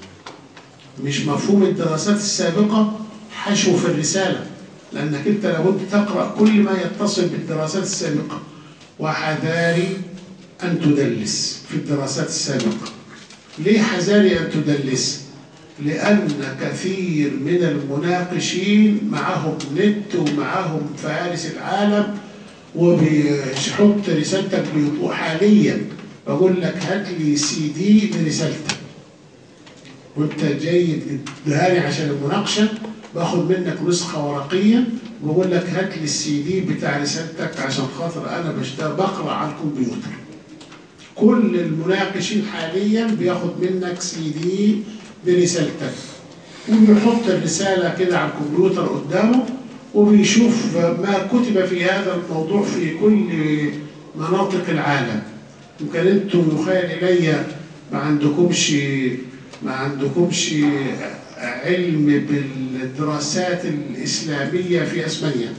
مش مفهوم الدراسات السابقة حشو في الرسالة لأنك أنت لابد تقرأ كل ما يتصل بالدراسات السابقة وحذاري أن تدلس في الدراسات السابقة ليه حذاري أن تدلس؟ لأن كثير من المناقشين معهم نت ومعهم فارس العالم وبيحط رسالتك بيطوح حاليا بقول لك هات لي سي دي لرسالتك وانت جاي تديها لي عشان المناقشه باخد منك نسخه ورقيه وبقول لك هات لي السي دي بتاع رسالتك عشان خاطر انا بشتغل بقرا على الكمبيوتر كل المناقشين حاليا بياخد منك سي دي برسالتك وبيحط الرساله كده على الكمبيوتر قدامه وبيشوف ما كتب في هذا الموضوع في كل مناطق العالم يمكن انتم يخيل الي ما عندكمش ما عندكمش علم بالدراسات الاسلاميه في اسبانيا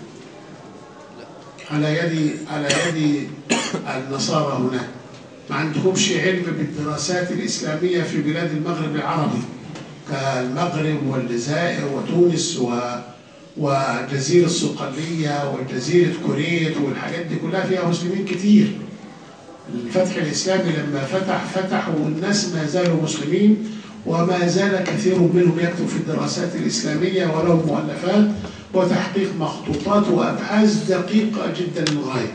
على يد على يد النصارى هناك ما عندكمش علم بالدراسات الاسلاميه في بلاد المغرب العربي كالمغرب والجزائر وتونس و وجزيرة الصقلية وجزيرة كوريت والحاجات دي كلها فيها مسلمين كتير الفتح الإسلامي لما فتح فتح والناس ما زالوا مسلمين وما زال كثير منهم يكتب في الدراسات الإسلامية ولهم مؤلفات وتحقيق مخطوطات وأبحاث دقيقة جدا للغاية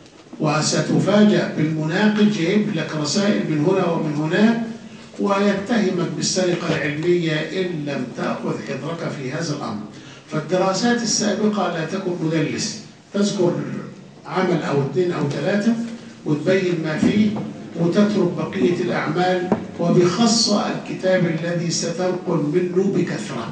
وستفاجأ بالمناقش جايب لك رسائل من هنا ومن هناك ويتهمك بالسرقة العلمية إن لم تأخذ حذرك في هذا الأمر فالدراسات السابقة لا تكن مدلس تذكر عمل أو اثنين أو ثلاثة وتبين ما فيه وتترك بقية الأعمال وبخاصة الكتاب الذي ستنقل منه بكثرة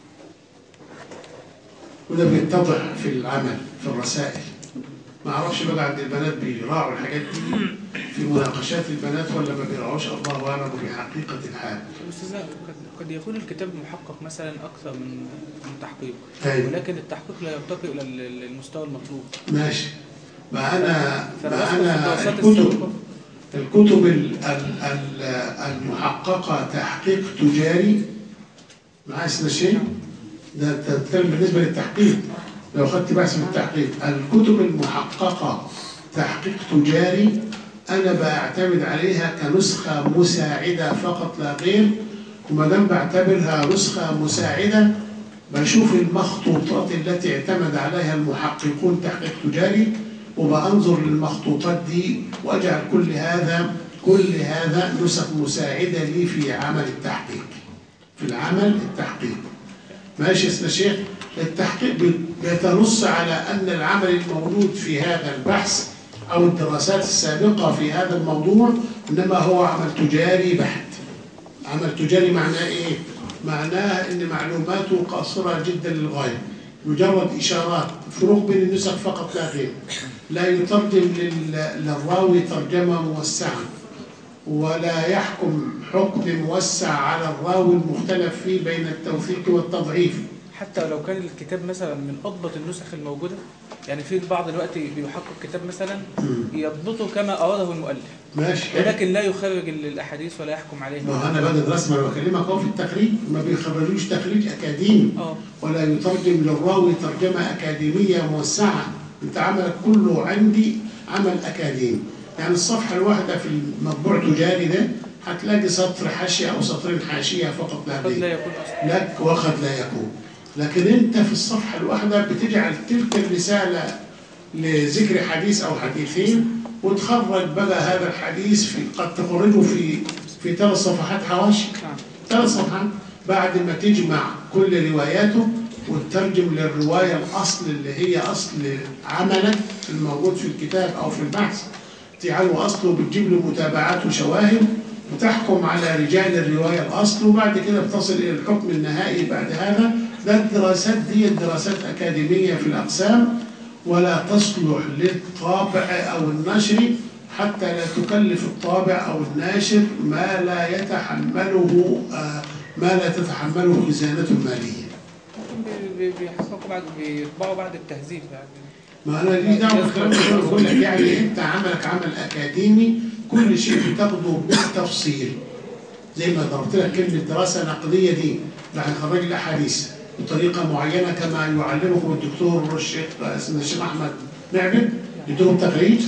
وده بيتضح في العمل في الرسائل ما اعرفش بقى عند البنات بيراعوا الحاجات دي في مناقشات البنات ولا ما بيراعوش الله اعلم بحقيقه الحال أستاذ قد- قد يكون الكتاب محقق مثلا أكثر من من تحقيق أيوة. ولكن التحقيق لا يرتقي إلى ال- المستوى المطلوب ماشي ما انا فأنا ما بدخل في انا الدراسات الكتب السابقة. الكتب ال- ال- ال- المحققه تحقيق تجاري معايا اسمه شيء ده انت بتتكلم بالنسبه للتحقيق لو خدت بحث من التحقيق الكتب المحققه تحقيق تجاري انا بعتمد عليها كنسخه مساعده فقط لا غير وما دام بعتبرها نسخه مساعده بشوف المخطوطات التي اعتمد عليها المحققون تحقيق تجاري وبأنظر للمخطوطات دي واجعل كل هذا كل هذا نسخ مساعده لي في عمل التحقيق في العمل التحقيق ماشي يا أستاذ شيخ التحقيق بي- بيتنص على أن العمل الموجود في هذا البحث أو الدراسات السابقة في هذا الموضوع إنما هو عمل تجاري بحت عمل تجاري معناه إيه؟ معناها ان معلوماته قاصره جدا للغايه مجرد اشارات فروق بين النسخ فقط لا غير لا يترجم لل- للراوي ترجمه موسعه ولا يحكم حكم موسع على الراوي المختلف فيه بين التوثيق والتضعيف حتى لو كان الكتاب مثلا من اضبط النسخ الموجوده يعني في البعض دلوقتي بيحقق كتاب مثلا يضبطه كما اراده المؤلف ماشي ولكن لا يخرج ال- الاحاديث ولا يحكم عليها ما هو انا بدل رسم انا بكلمك اهو في التخريج ما بيخرجوش تخريج اكاديمي اه ولا يترجم للراوي ترجمه اكاديميه موسعه انت عملك كله عندي عمل اكاديمي يعني الصفحه الواحده في المطبوع تجاري ده هتلاقي سطر حاشيه او سطرين حاشيه فقط لا قد غير لا يكون اصلا لك وقد لا يكون لكن انت في الصفحه الواحده بتجعل تلك الرساله لذكر حديث او حديثين وتخرج بقى هذا الحديث في قد تخرجه في في ثلاث صفحات حواشي نعم ثلاث صفحات بعد ما تجمع كل رواياته وتترجم للروايه الاصل اللي هي اصل عملك الموجود في الكتاب او في البحث تجعله اصله بتجيب له متابعات وشواهد وتحكم على رجال الروايه الاصل وبعد كده بتصل الى الحكم النهائي بعد هذا ده الدراسات دي دراسات اكاديميه في الاقسام ولا تصلح للطابع او النشر حتى لا تكلف الطابع او الناشر ما لا يتحمله آه، ما لا تتحمله خزانته الماليه. ممكن بي- بي- بيحققوا بعد بيطبعوا بعد التهذيب يعني ما انا ليه دعوه بالكلام ده أنا بقول لك يعني انت عملك عمل اكاديمي كل شيء بتاخده بالتفصيل. زي ما ضربت لك كلمه دراسه نقديه دي راح يخرج لي احاديث بطريقه معينه كما يعلمكم الدكتور الشيخ اسمه الشيخ احمد معبد يدوم تخريج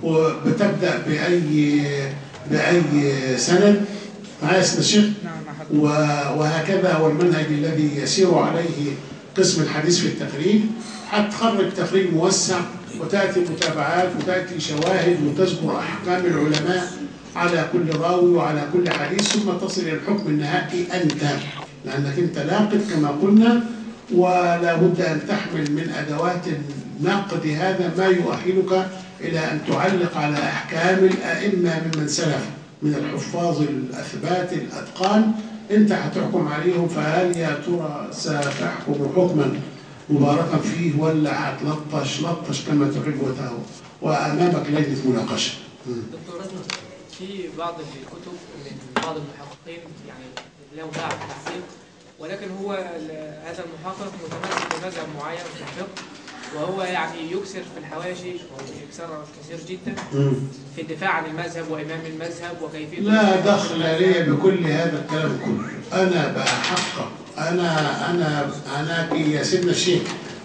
وبتبدا باي باي سند معايا اسم الشيخ نعم مع حد و- وهكذا هو المنهج الذي يسير عليه قسم الحديث في التخريج هتخرج تخريج موسع وتاتي متابعات وتاتي شواهد وتذكر احكام العلماء على كل راوي وعلى كل حديث ثم تصل الى الحكم النهائي انت لانك انت ناقد كما قلنا ولا بد ان تحمل من ادوات النقد هذا ما يؤهلك الى ان تعلق على احكام الائمه ممن سلف من الحفاظ الاثبات الاتقان انت هتحكم عليهم فهل يا ترى ستحكم حكما مباركا فيه ولا هتلطش لطش كما تحب وتهوى وامامك لجنه مناقشه. مم. دكتور رزمة في بعض الكتب من بعض المحققين يعني له باع في التحقيق ولكن هو ال- هذا المحقق متمسك بمذهب معين في الفقه وهو يعني يكثر في الحواشي يكثر كثير جدا مم. في الدفاع عن المذهب وإمام المذهب وكيفية لا دخل لي بكل هذا الكلام كله انا بحقق انا انا انا يا سيدنا الشيخ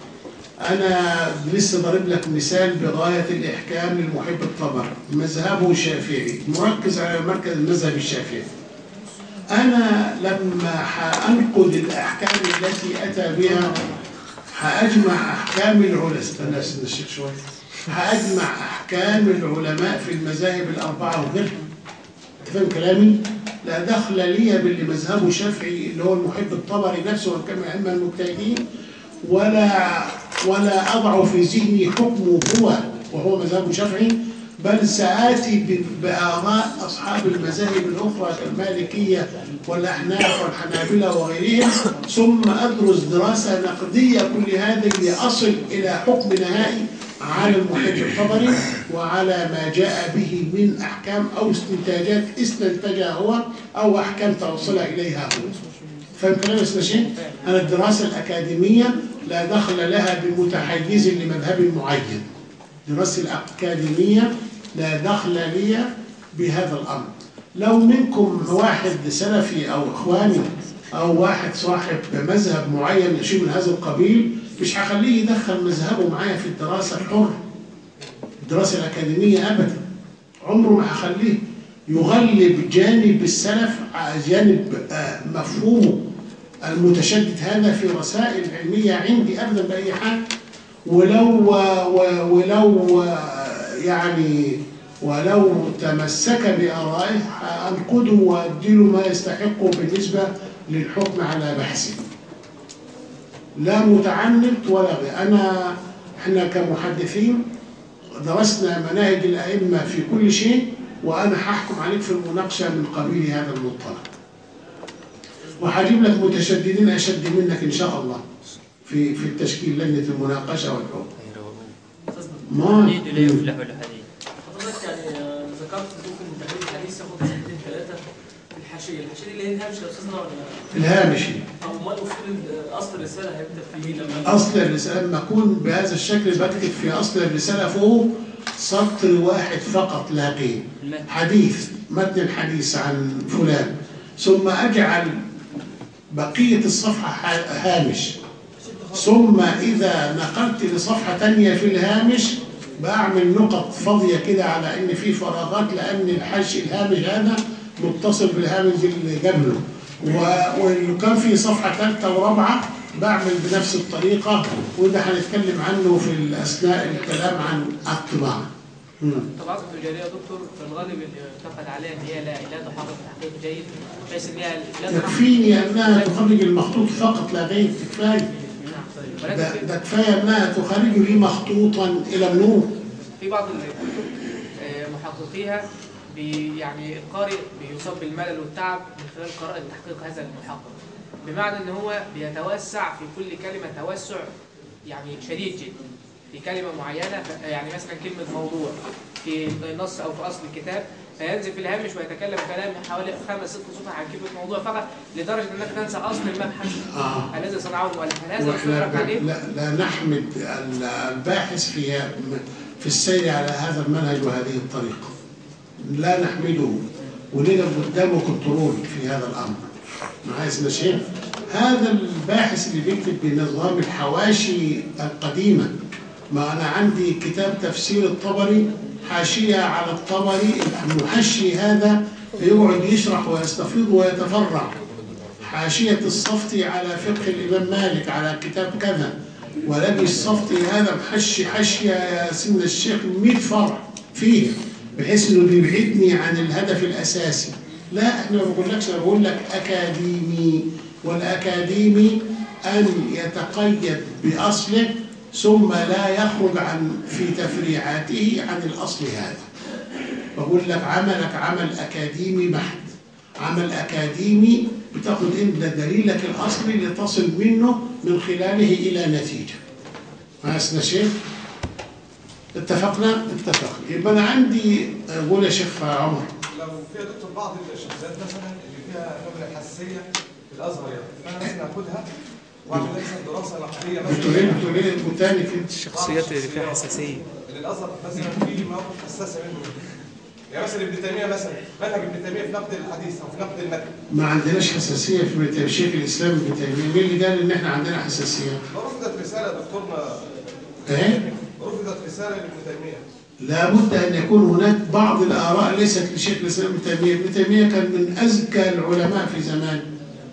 انا لسه ضارب لك مثال بغايه الاحكام للمحب الطبر مذهبه شافعي مركز على مركز المذهب الشافعي انا لما حانقد الاحكام التي اتى بها هاجمع احكام العلماء استنى يا سيدنا الشيخ شويه هاجمع احكام العلماء في المذاهب الاربعه وغيرها انت فاهم كلامي؟ لا دخل لي باللي مذهبه شافعي اللي هو المحب الطبري نفسه وكان من الائمه المجتهدين ولا ولا اضع في ذهني حكمه هو وهو مذهبه شافعي بل سآتي ب- بآراء أصحاب المذاهب الأخرى كالمالكية والأحناف والحنابلة وغيرهم ثم أدرس دراسة نقدية كل هذا لأصل إلى حكم نهائي على المحب الطبري وعلى ما جاء به من أحكام أو استنتاجات استنتجها هو أو أحكام توصل إليها هو فاهم كلام يا أستاذ شيخ؟ أنا الدراسة الأكاديمية لا دخل لها بمتحيز لمذهب معين الدراسة الأكاديمية لا دخل لي بهذا الأمر لو منكم واحد سلفي أو إخواني أو واحد صاحب مذهب معين شيء من هذا القبيل مش هخليه يدخل مذهبه معايا في الدراسة الحرة الدراسة الأكاديمية أبدا عمره ما هخليه يغلب جانب السلف على جانب آه، مفهومه المتشدد هذا في رسائل علمية عندي أبدا بأي حال ولو و- ولو يعني ولو تمسك بآرائه أنقده وأديله ما يستحقه بالنسبة للحكم على بحثه لا متعنت ولا غير أنا إحنا كمحدثين درسنا مناهج الأئمة في كل شيء وأنا هحكم عليك في المناقشة من قبيل هذا المنطلق وهجيب لك متشددين اشد منك ان شاء الله في في التشكيل لجنه المناقشه والحكم ما الحديد لا يفلح الحديد حضرتك يعني آه، ذكرت ممكن تحليل الحديث ياخد سنتين ثلاثه في الحاشيه، الحاشيه دي اللي هي الهامش يا استاذنا ولا الهامشي او امال المفروض ال- اصل الرساله هيبدا في ايه لما اصل الرساله لما اكون بهذا الشكل بكتب في اصل الرساله فوق سطر واحد فقط لا غير المتن. حديث متن الحديث عن فلان ثم اجعل بقيه الصفحه ح- هامش ثم اذا نقلت لصفحه تانية في الهامش بعمل نقط فاضيه كده على ان في فراغات لان الحش الهامش هذا متصل بالهامش اللي قبله و- ولو كان في صفحه ثالثه ورابعه بعمل بنفس الطريقه وده هنتكلم عنه في اثناء الكلام عن الطباعه. مم. الطبعات التجاريه يا دكتور في الغالب اللي يعتقد عليها ان هي لا لا تحقق تحقيق جيد بحيث ان هي لا تحقق يكفيني انها تخرج المخطوط فقط لا غير كفايه نعم. ولكن ده, في- ده كفايه انها تخرج لي مخطوطا الى النور في بعض الكتب آه، محققيها بي يعني القارئ بيصاب بالملل والتعب من خلال قراءة تحقيق هذا المحقق بمعنى ان هو بيتوسع في كل كلمة توسع يعني شديد جدا في كلمة معينة ف- يعني مثلا كلمة موضوع في نص او في اصل الكتاب فينزل في الهامش ويتكلم كلام حوالي خمس ست سطح عن كلمة موضوع فقط لدرجة انك تنسى اصل المبحث آه. الذي صنعه المؤلف هل هذا واحنا يشرك عليه؟ لا, لا نحمد ال- الباحث في في السير على هذا المنهج وهذه الطريقه لا نحمده ولنا قدامه كنترول في هذا الامر معايا يا شيخ هذا الباحث اللي بيكتب بنظام الحواشي القديمه ما انا عندي كتاب تفسير الطبري حاشيه على الطبري المحشي هذا يقعد يشرح ويستفيض ويتفرع حاشية الصفتي على فقه الإمام مالك على كتاب كذا ولقي الصفتي هذا محشي حشية يا سن الشيخ 100 فرع فيه بحيث انه بيبعدني عن الهدف الاساسي لا احنا ما بقولكش انا بقول لك اكاديمي والاكاديمي ان يتقيد باصله ثم لا يخرج عن في تفريعاته عن الاصل هذا بقول لك عملك عمل اكاديمي بحت عمل اكاديمي بتاخد انت دليلك الاصلي لتصل منه من خلاله الى نتيجه معايا شيخ اتفقنا اتفقنا يبقى انا عندي قول يا شيخ عمر لو في دكتور بعض الشخصيات مثلا اللي فيها نوع من الحساسيه في الازهر يعني فانا مثلا اخدها واعمل مثلا دراسه نقديه بتقول ايه مثلا بتقول ايه وتاني كده الشخصيات اللي فيها حساسيه اللي الازهر مثلا في مواقف حساسه منه يعني مثلا ابن تيميه مثلا منهج ابن تيميه في نقد الحديث او في نقد المتن ما عندناش حساسيه في ابن- شيخ الاسلام ابن تيميه مين اللي قال ان احنا عندنا حساسيه؟ رفضت رساله يا دكتورنا ايه؟ رفضت رساله لابن تيميه لابد ان يكون هناك بعض الاراء ليست لشيخ الاسلام ابن تيميه، ابن تيميه كان من اذكى العلماء في زمانه.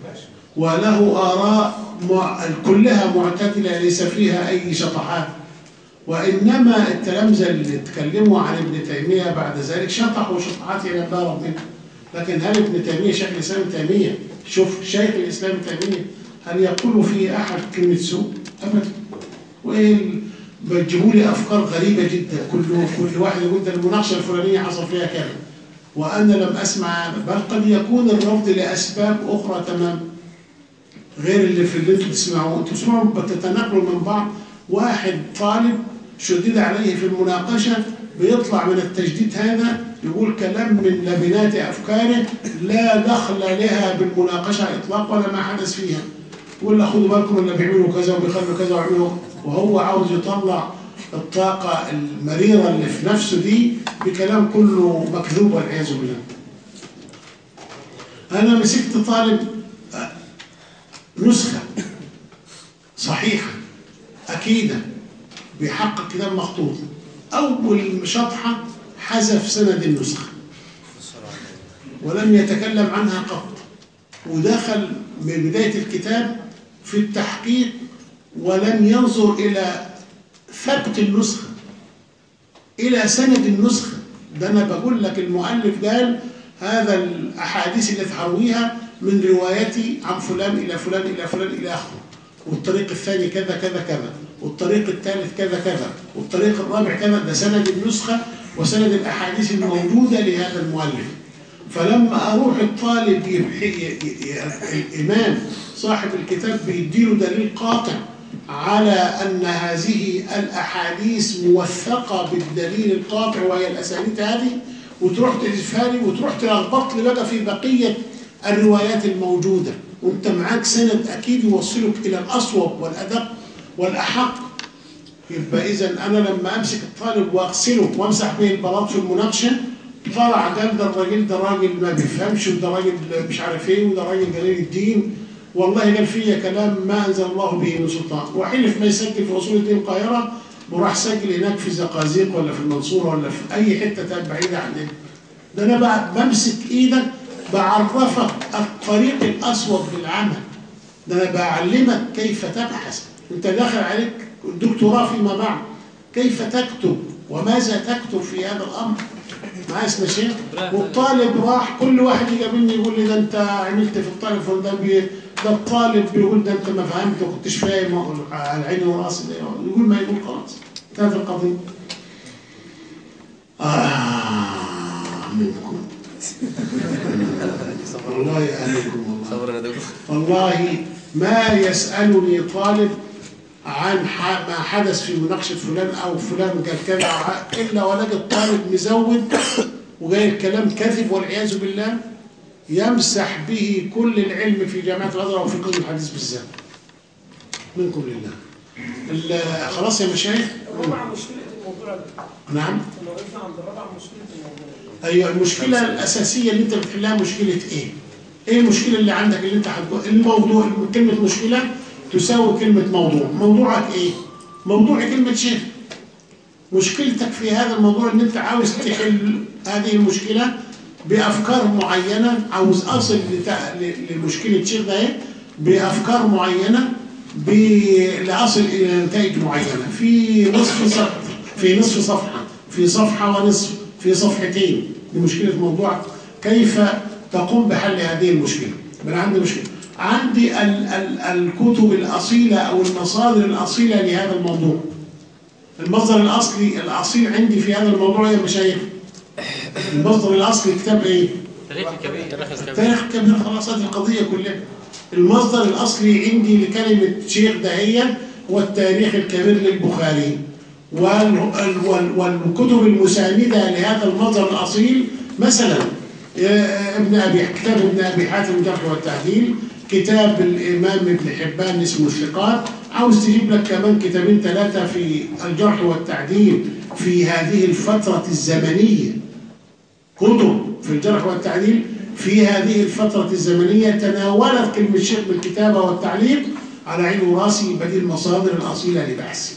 وله اراء مع... كلها معتدله ليس فيها اي شطحات. وانما التلامذه اللي اتكلموا عن ابن تيميه بعد ذلك شطحوا شطحات الى الله منه. لكن هل ابن تيميه شيخ الاسلام ابن تيميه شوف شيخ الاسلام ابن تيميه هل يقول فيه احد كلمه سوء؟ ابدا. وايه ال- بتجيبوا لي افكار غريبه جدا كل كل واحد يقول ده المناقشه الفلانيه حصل فيها كذا وانا لم اسمع هذا بل قد يكون الرفض لاسباب اخرى تمام غير اللي في اللي انتم بتسمعوه انتم بتسمعوا بتتناقلوا من بعض واحد طالب شدد عليه في المناقشه بيطلع من التجديد هذا يقول كلام من لبنات افكاره لا دخل لها بالمناقشه اطلاق ولا ما حدث فيها ولا خدوا بالكم اللي بيعملوا كذا وبيخلوا كذا ويعملوا وهو عاوز يطلع الطاقة المريرة اللي في نفسه دي بكلام كله مكذوب والعياذ بالله. أنا مسكت طالب آه، نسخة صحيحة أكيدة بيحقق كتاب مخطوط أول شطحة حذف سند النسخة ولم يتكلم عنها قط ودخل من بداية الكتاب في التحقيق ولم ينظر إلى ثبت النسخة إلى سند النسخة ده أنا بقول لك المؤلف قال هذا الأحاديث اللي تحرويها من روايتي عن فلان إلى فلان إلى فلان إلى آخره والطريق الثاني كذا كذا كذا والطريق الثالث كذا كذا والطريق الرابع كذا ده سند النسخة وسند الأحاديث الموجودة لهذا المؤلف فلما اروح الطالب يبحي ي- ي- الامام صاحب الكتاب بيديله دليل قاطع على ان هذه الاحاديث موثقه بالدليل القاطع وهي الاسانيد هذه وتروح تلفها لي وتروح تلخبط لي بقى في بقيه الروايات الموجوده وانت معاك سند اكيد يوصلك الى الاصوب والادق والاحق يبقى اذا انا لما امسك الطالب واغسله وامسح به البلاط في المناقشه طلع قال ده الراجل ده راجل ما بيفهمش وده راجل مش عارف ايه وده راجل جليل الدين والله قال فيا كلام ما انزل الله به من سلطان وحلف ما يسجل في اصول الدين القاهره وراح سجل هناك في زقازيق ولا في المنصوره ولا في اي حته تانية بعيده عننا ده انا بقى بمسك ايدك بعرفك الطريق الاسود للعمل ده انا بعلمك كيف تبحث انت داخل عليك دكتوراه فيما بعد كيف تكتب وماذا تكتب في هذا الامر معايا اسمه شيخ والطالب راح كل واحد يقابلني يقول لي ده انت عملت في الطالب فلان ده بي ده الطالب بيقول ده انت ما فهمت وما كنتش فاهم أقول على عيني وراسي ده يقول ما يقول خلاص انتهت القضيه آه منكم والله أهلكم والله صبرنا يا دكتور والله ما يسألني طالب عن ح- ما حدث في مناقشة فلان أو فلان قال كذا أو ع- إلا ولقى الطالب مزود وجاي الكلام كذب والعياذ بالله يمسح به كل العلم في جامعة الأزهر وفي قسم الحديث بالذات منكم لله ال- خلاص يا مشايخ الرابعة مشكلة الموضوع ده نعم لو وقفنا عند الرابعة مشكلة الموضوع ايوه المشكله الاساسيه اللي انت بتحلها مشكله ايه؟ ايه المشكله اللي عندك اللي انت هتقول الموضوع كلمه مشكله تساوي كلمه موضوع، موضوعك ايه؟ موضوع كلمه شيخ. مشكلتك في هذا الموضوع ان انت عاوز تحل هذه المشكله بافكار معينه عاوز اصل لت- ل- لمشكله شيخ ده ايه؟ بافكار معينه ب- لاصل الى نتائج معينه في نصف صفحه في نصف صفحه في صفحه ونصف في صفحتين دي مشكله موضوعك كيف تقوم بحل هذه المشكله؟ يبقى انا عندي مشكله عندي ال ال الكتب الاصيله او المصادر الاصيله لهذا الموضوع المصدر الاصلي الاصيل عندي في هذا الموضوع يا مشايخ المصدر الاصلي كتاب ايه؟ تاريخ كبير تاريخ كبير خلاص هذه القضية كلها المصدر الأصلي عندي لكلمة شيخ دهية هو التاريخ الكبير للبخاري وال- وال- والكتب المساندة لهذا المصدر الأصيل مثلا آه، ابن أبي كتاب ابن أبي حاتم الجرح والتعديل كتاب الإمام ابن حبان اسمه الثقات عاوز تجيب لك كمان كتابين ثلاثة في الجرح والتعديل في هذه الفترة الزمنية كتب في الجرح والتعديل في هذه الفترة الزمنية تناولت كلمة شيخ بالكتابة والتعليق على عين وراسي بديل المصادر الأصيلة لبحثي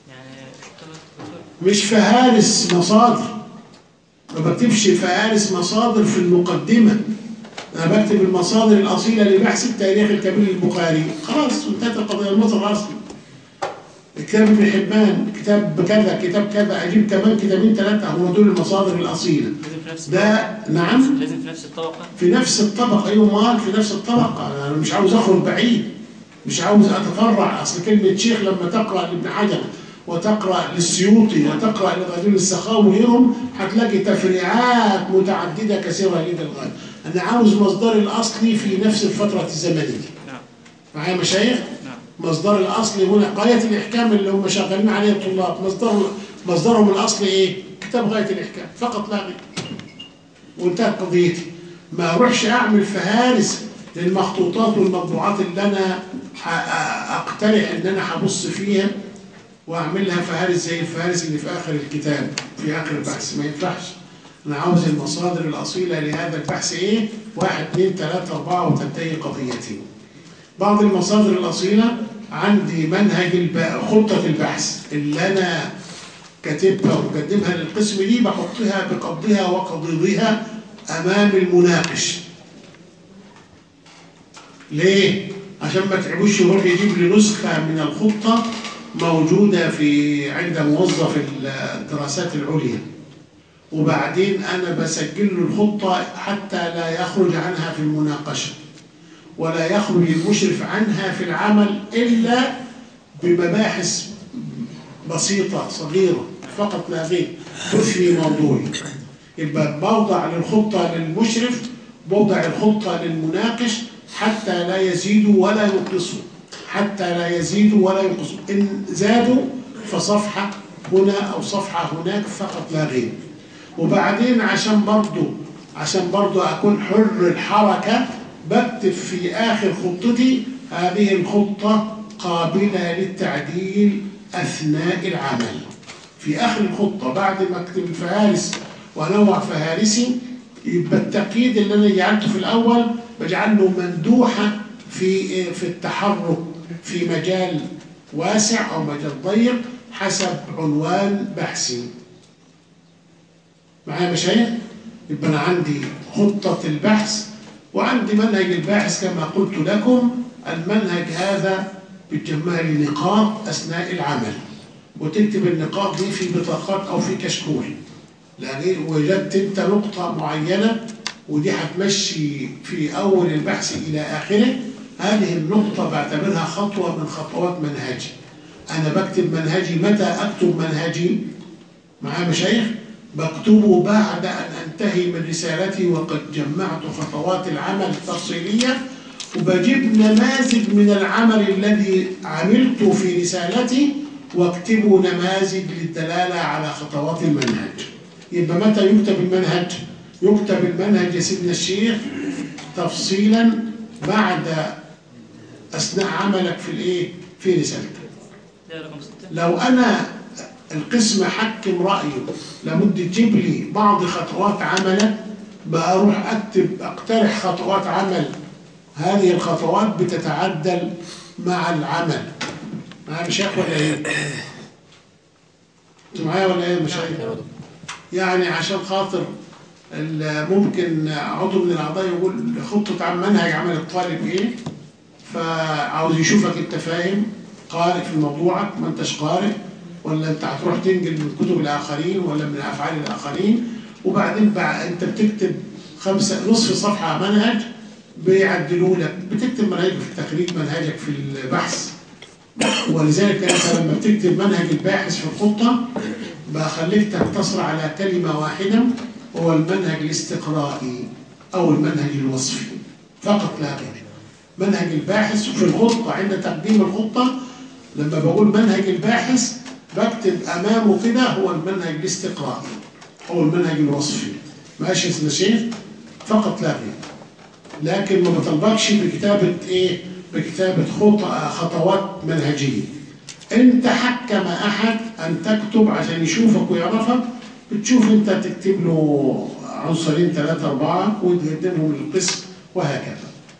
مش فهارس مصادر ما بكتبش فهارس مصادر في المقدمة أنا بكتب المصادر الأصيلة لبحث التاريخ الكبير للبخاري خلاص انتهت القضية المصدر الأصلي كتاب ابن حبان كتاب كذا كتاب كذا أجيب كمان كتابين ثلاثة هم دول المصادر الأصيلة لازم في نفس ده نعم لازم في نفس الطبقة في نفس الطبقة أيوة مال في نفس الطبقة أنا مش عاوز أخرج بعيد مش عاوز أتفرع أصل كلمة شيخ لما تقرأ لابن حجر وتقرأ للسيوطي وتقرأ لغزول السخاوي وغيرهم هتلاقي تفريعات متعددة كثيرة جدا للغاية أنا عاوز مصدري الأصلي في نفس الفترة الزمنية نعم معايا مشايخ؟ نعم مصدر الأصلي هنا غاية الإحكام اللي هم شغالين عليه الطلاب مصدر مصدرهم الأصلي إيه؟ كتاب غاية الإحكام فقط لا غير وانتهت قضيتي ما اروحش اعمل فهارس للمخطوطات والمطبوعات اللي انا ه- اقترح ان انا هبص فيها واعملها فهارس زي الفهارس اللي في اخر الكتاب في اخر البحث ما ينفعش انا عاوز المصادر الاصيله لهذا البحث ايه واحد اثنين ثلاثه اربعه وتنتهي قضيتي بعض المصادر الاصيله عندي منهج الب... خطه البحث اللي انا كاتبها ومقدمها للقسم دي بحطها بقبضها وقضيضها امام المناقش ليه عشان ما تعبوش يروح يجيب لي نسخه من الخطه موجوده في عند موظف الدراسات العليا وبعدين انا بسجل له الخطه حتى لا يخرج عنها في المناقشه ولا يخرج المشرف عنها في العمل الا بمباحث بسيطة صغيرة فقط لا غير تثني موضوعي يبقى بوضع للخطة للمشرف بوضع الخطة للمناقش حتى لا يزيدوا ولا ينقصوا حتى لا يزيدوا ولا ينقصوا إن زادوا فصفحة هنا أو صفحة هناك فقط لا غير وبعدين عشان برضو عشان برضو أكون حر الحركة بكتب في آخر خطتي هذه الخطة قابلة للتعديل أثناء العمل في آخر الخطة بعد ما أكتب الفهارس وأنوع فهارسي يبقى التقييد اللي أنا جعلته في الأول بجعله مندوحة في في التحرك في مجال واسع أو مجال ضيق حسب عنوان بحثي معايا مشايخ يبقى أنا عندي خطة البحث وعندي منهج الباحث كما قلت لكم المنهج هذا بتجمع لي نقاط أثناء العمل وتكتب النقاط دي في بطاقات أو في كشكول لأن وجدت أنت نقطة معينة ودي هتمشي في أول البحث إلى آخره هذه النقطة بعتبرها خطوة من خطوات منهجي أنا بكتب منهجي متى أكتب منهجي معايا مشايخ بكتبه بعد أن أنتهي من رسالتي وقد جمعت خطوات العمل التفصيلية وبجيب نماذج من العمل الذي عملته في رسالتي واكتبه نماذج للدلالة على خطوات المنهج يبقى متى يكتب المنهج؟ يكتب المنهج يا سيدنا الشيخ تفصيلا بعد أثناء عملك في الإيه؟ في رسالتك ده رقم ستة لو أنا القسم حكم رأيه لابد تجيب لي بعض خطوات عملك بقى أروح أكتب أقترح خطوات عمل هذه الخطوات بتتعدل مع العمل معايا مشايخ ولا إيه؟ أنتوا معايا ولا إيه مشايخ؟ يعني عشان خاطر ال- ممكن عضو من الأعضاء يقول خطة عم منهج عمل الطالب إيه؟ فعاوز يشوفك أنت فاهم قارئ في موضوعك ما أنتش قارئ ولا أنت هتروح تنقل من كتب الآخرين ولا من أفعال الآخرين وبعدين بقى أنت بتكتب خمسة نصف صفحة منهج بيعدلوا لك بتكتب منهجك في التخريج منهجك في البحث ولذلك أنت لما بتكتب منهج الباحث في الخطة بخليك تقتصر على كلمة واحدة هو المنهج الاستقرائي أو المنهج الوصفي فقط لا غير منهج الباحث في الخطة عند تقديم الخطة لما بقول منهج الباحث بكتب أمامه كده هو المنهج الاستقرائي أو المنهج الوصفي ماشي يا سيدنا الشيخ فقط لا غير لكن ما بطلبكش بكتابة إيه بكتابة خط- خطوات منهجية انت حكم احد ان تكتب عشان يشوفك ويعرفك بتشوف انت تكتب له عنصرين ثلاثة أربعة وتقدمهم للقسم وهكذا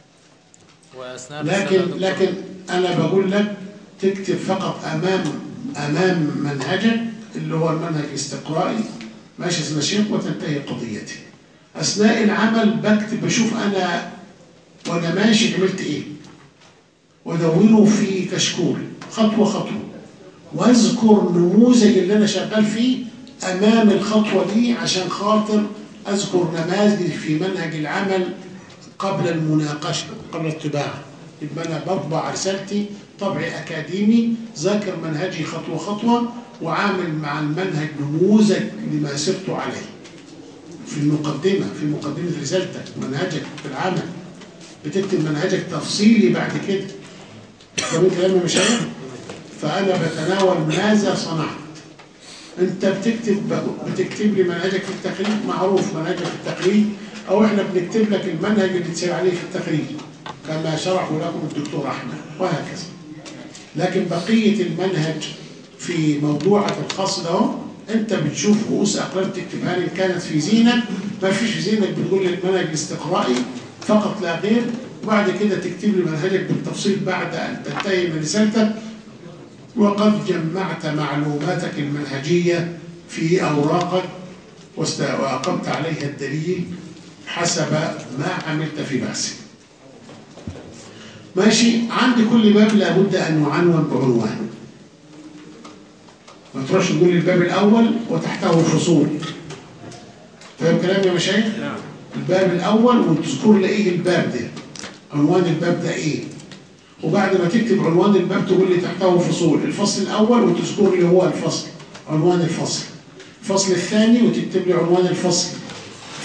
واثناء لكن الرسالة يا دكتور، لكن أنا بقول لك تكتب فقط أمام أمام منهجك اللي هو المنهج الاستقرائي ماشي اسمه شيخ وتنتهي قضيتي أثناء العمل بكتب بشوف أنا وأنا ماشي عملت إيه ودونه في كشكول خطوة خطوة واذكر نموذج اللي أنا شغال فيه أمام الخطوة دي عشان خاطر أذكر نماذج في منهج العمل قبل المناقشة قبل الطباعة يبقى أنا بطبع رسالتي طبع أكاديمي ذاكر منهجي خطوة خطوة وعامل مع المنهج نموذج لما سرت عليه في المقدمة في مقدمة رسالتك منهجك في العمل بتكتب منهجك تفصيلي بعد كده فاهم كلامي مش عارف فأنا بتناول ماذا صنعت أنت بتكتب بتكتب لي منهجك في التخريج معروف منهجك في التخريج أو إحنا بنكتب لك المنهج اللي تسير عليه في التخريج كما شرحه لكم الدكتور أحمد وهكذا لكن بقية المنهج في موضوعك الخاص ده اهو، أنت بتشوف رؤوس أقلام تكتبها لي إن كانت في زينة ما فيش في زينة بتقول لي المنهج الاستقرائي فقط لا غير وبعد كده تكتب لي منهجك بالتفصيل بعد أن تنتهي من رسالتك وقد جمعت معلوماتك المنهجية في أوراقك واست- وأقمت عليها الدليل حسب ما عملت في بحثك ماشي عندي كل باب لابد أن يعنون بعنوان ما تروحش تقول لي الباب الأول وتحته فصول فاهم كلامي يا مشايخ؟ نعم الباب الأول وتذكر لي إيه الباب ده عنوان الباب ده إيه وبعد ما تكتب عنوان الباب تقول لي تحته فصول الفصل الأول وتذكر لي هو الفصل عنوان الفصل الفصل الثاني وتكتب لي عنوان الفصل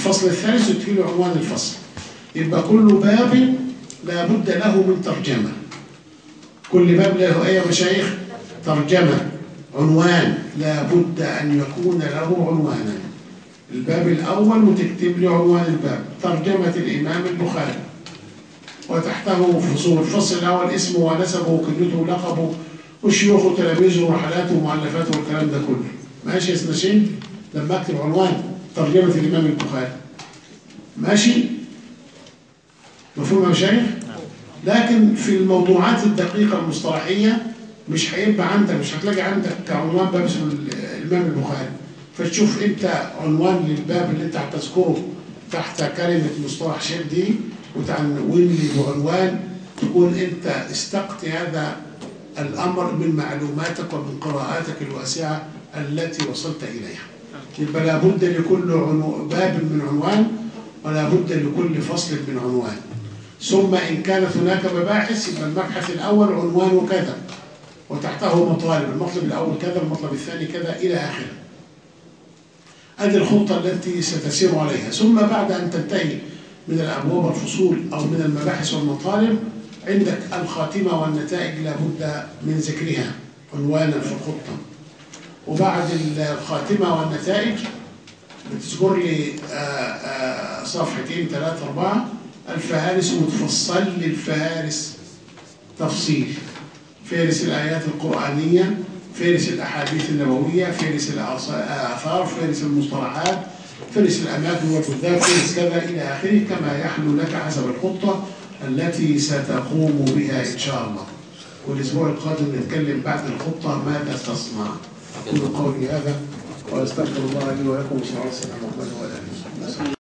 الفصل الثالث وتجي له عنوان الفصل يبقى كل باب لابد له من ترجمة كل باب له ايه يا مشايخ ترجمة عنوان لابد أن يكون له عنوانا الباب الأول وتكتب لي عنوان الباب ترجمة الإمام البخاري وتحته فصول الفصل الأول اسمه ونسبه وكنيته ولقبه وشيوخه وتلاميذه ورحلاته ومؤلفاته والكلام ده كله ماشي يا سناشين لما أكتب عنوان ترجمة الإمام البخاري ماشي مفهوم يا مشايخ لكن في الموضوعات الدقيقة المصطلحية مش هيبقى عندك مش هتلاقي عندك عنوان باب اسمه الإمام البخاري فتشوف انت عنوان للباب اللي انت هتذكره تحت كلمة مصطلح شيخ دي وتعنون لي بعنوان تكون انت استقت هذا الأمر من معلوماتك ومن قراءاتك الواسعة التي وصلت إليها يبقى لابد لكل عنو... باب من عنوان ولا بد لكل فصل من عنوان ثم إن كانت هناك مباحث يبقى المبحث الأول عنوانه كذا وتحته مطالب المطلب الأول كذا المطلب الثاني كذا إلى آخره هذه الخطة التي ستسير عليها ثم بعد أن تنتهي من الأبواب والفصول أو من المباحث والمطالب عندك الخاتمة والنتائج لابد من ذكرها عنوانا في الخطة وبعد الخاتمة والنتائج بتذكر لي آه، آه، صفحتين ثلاثة أربعة الفهارس وتفصل لي الفهارس تفصيل فهرس الآيات القرآنية فهرس الأحاديث النبوية فهرس الآثار فهرس المصطلحات فهرس الأماكن والبلدان فهرس كذا إلى آخره كما يحلو لك حسب الخطة التي ستقوم بها إن شاء الله والأسبوع القادم نتكلم بعد الخطة ماذا تصنع أقول قولي هذا وأستغفر الله لي ولكم وصلى الله عليه وسلم وعلى آله وصحبه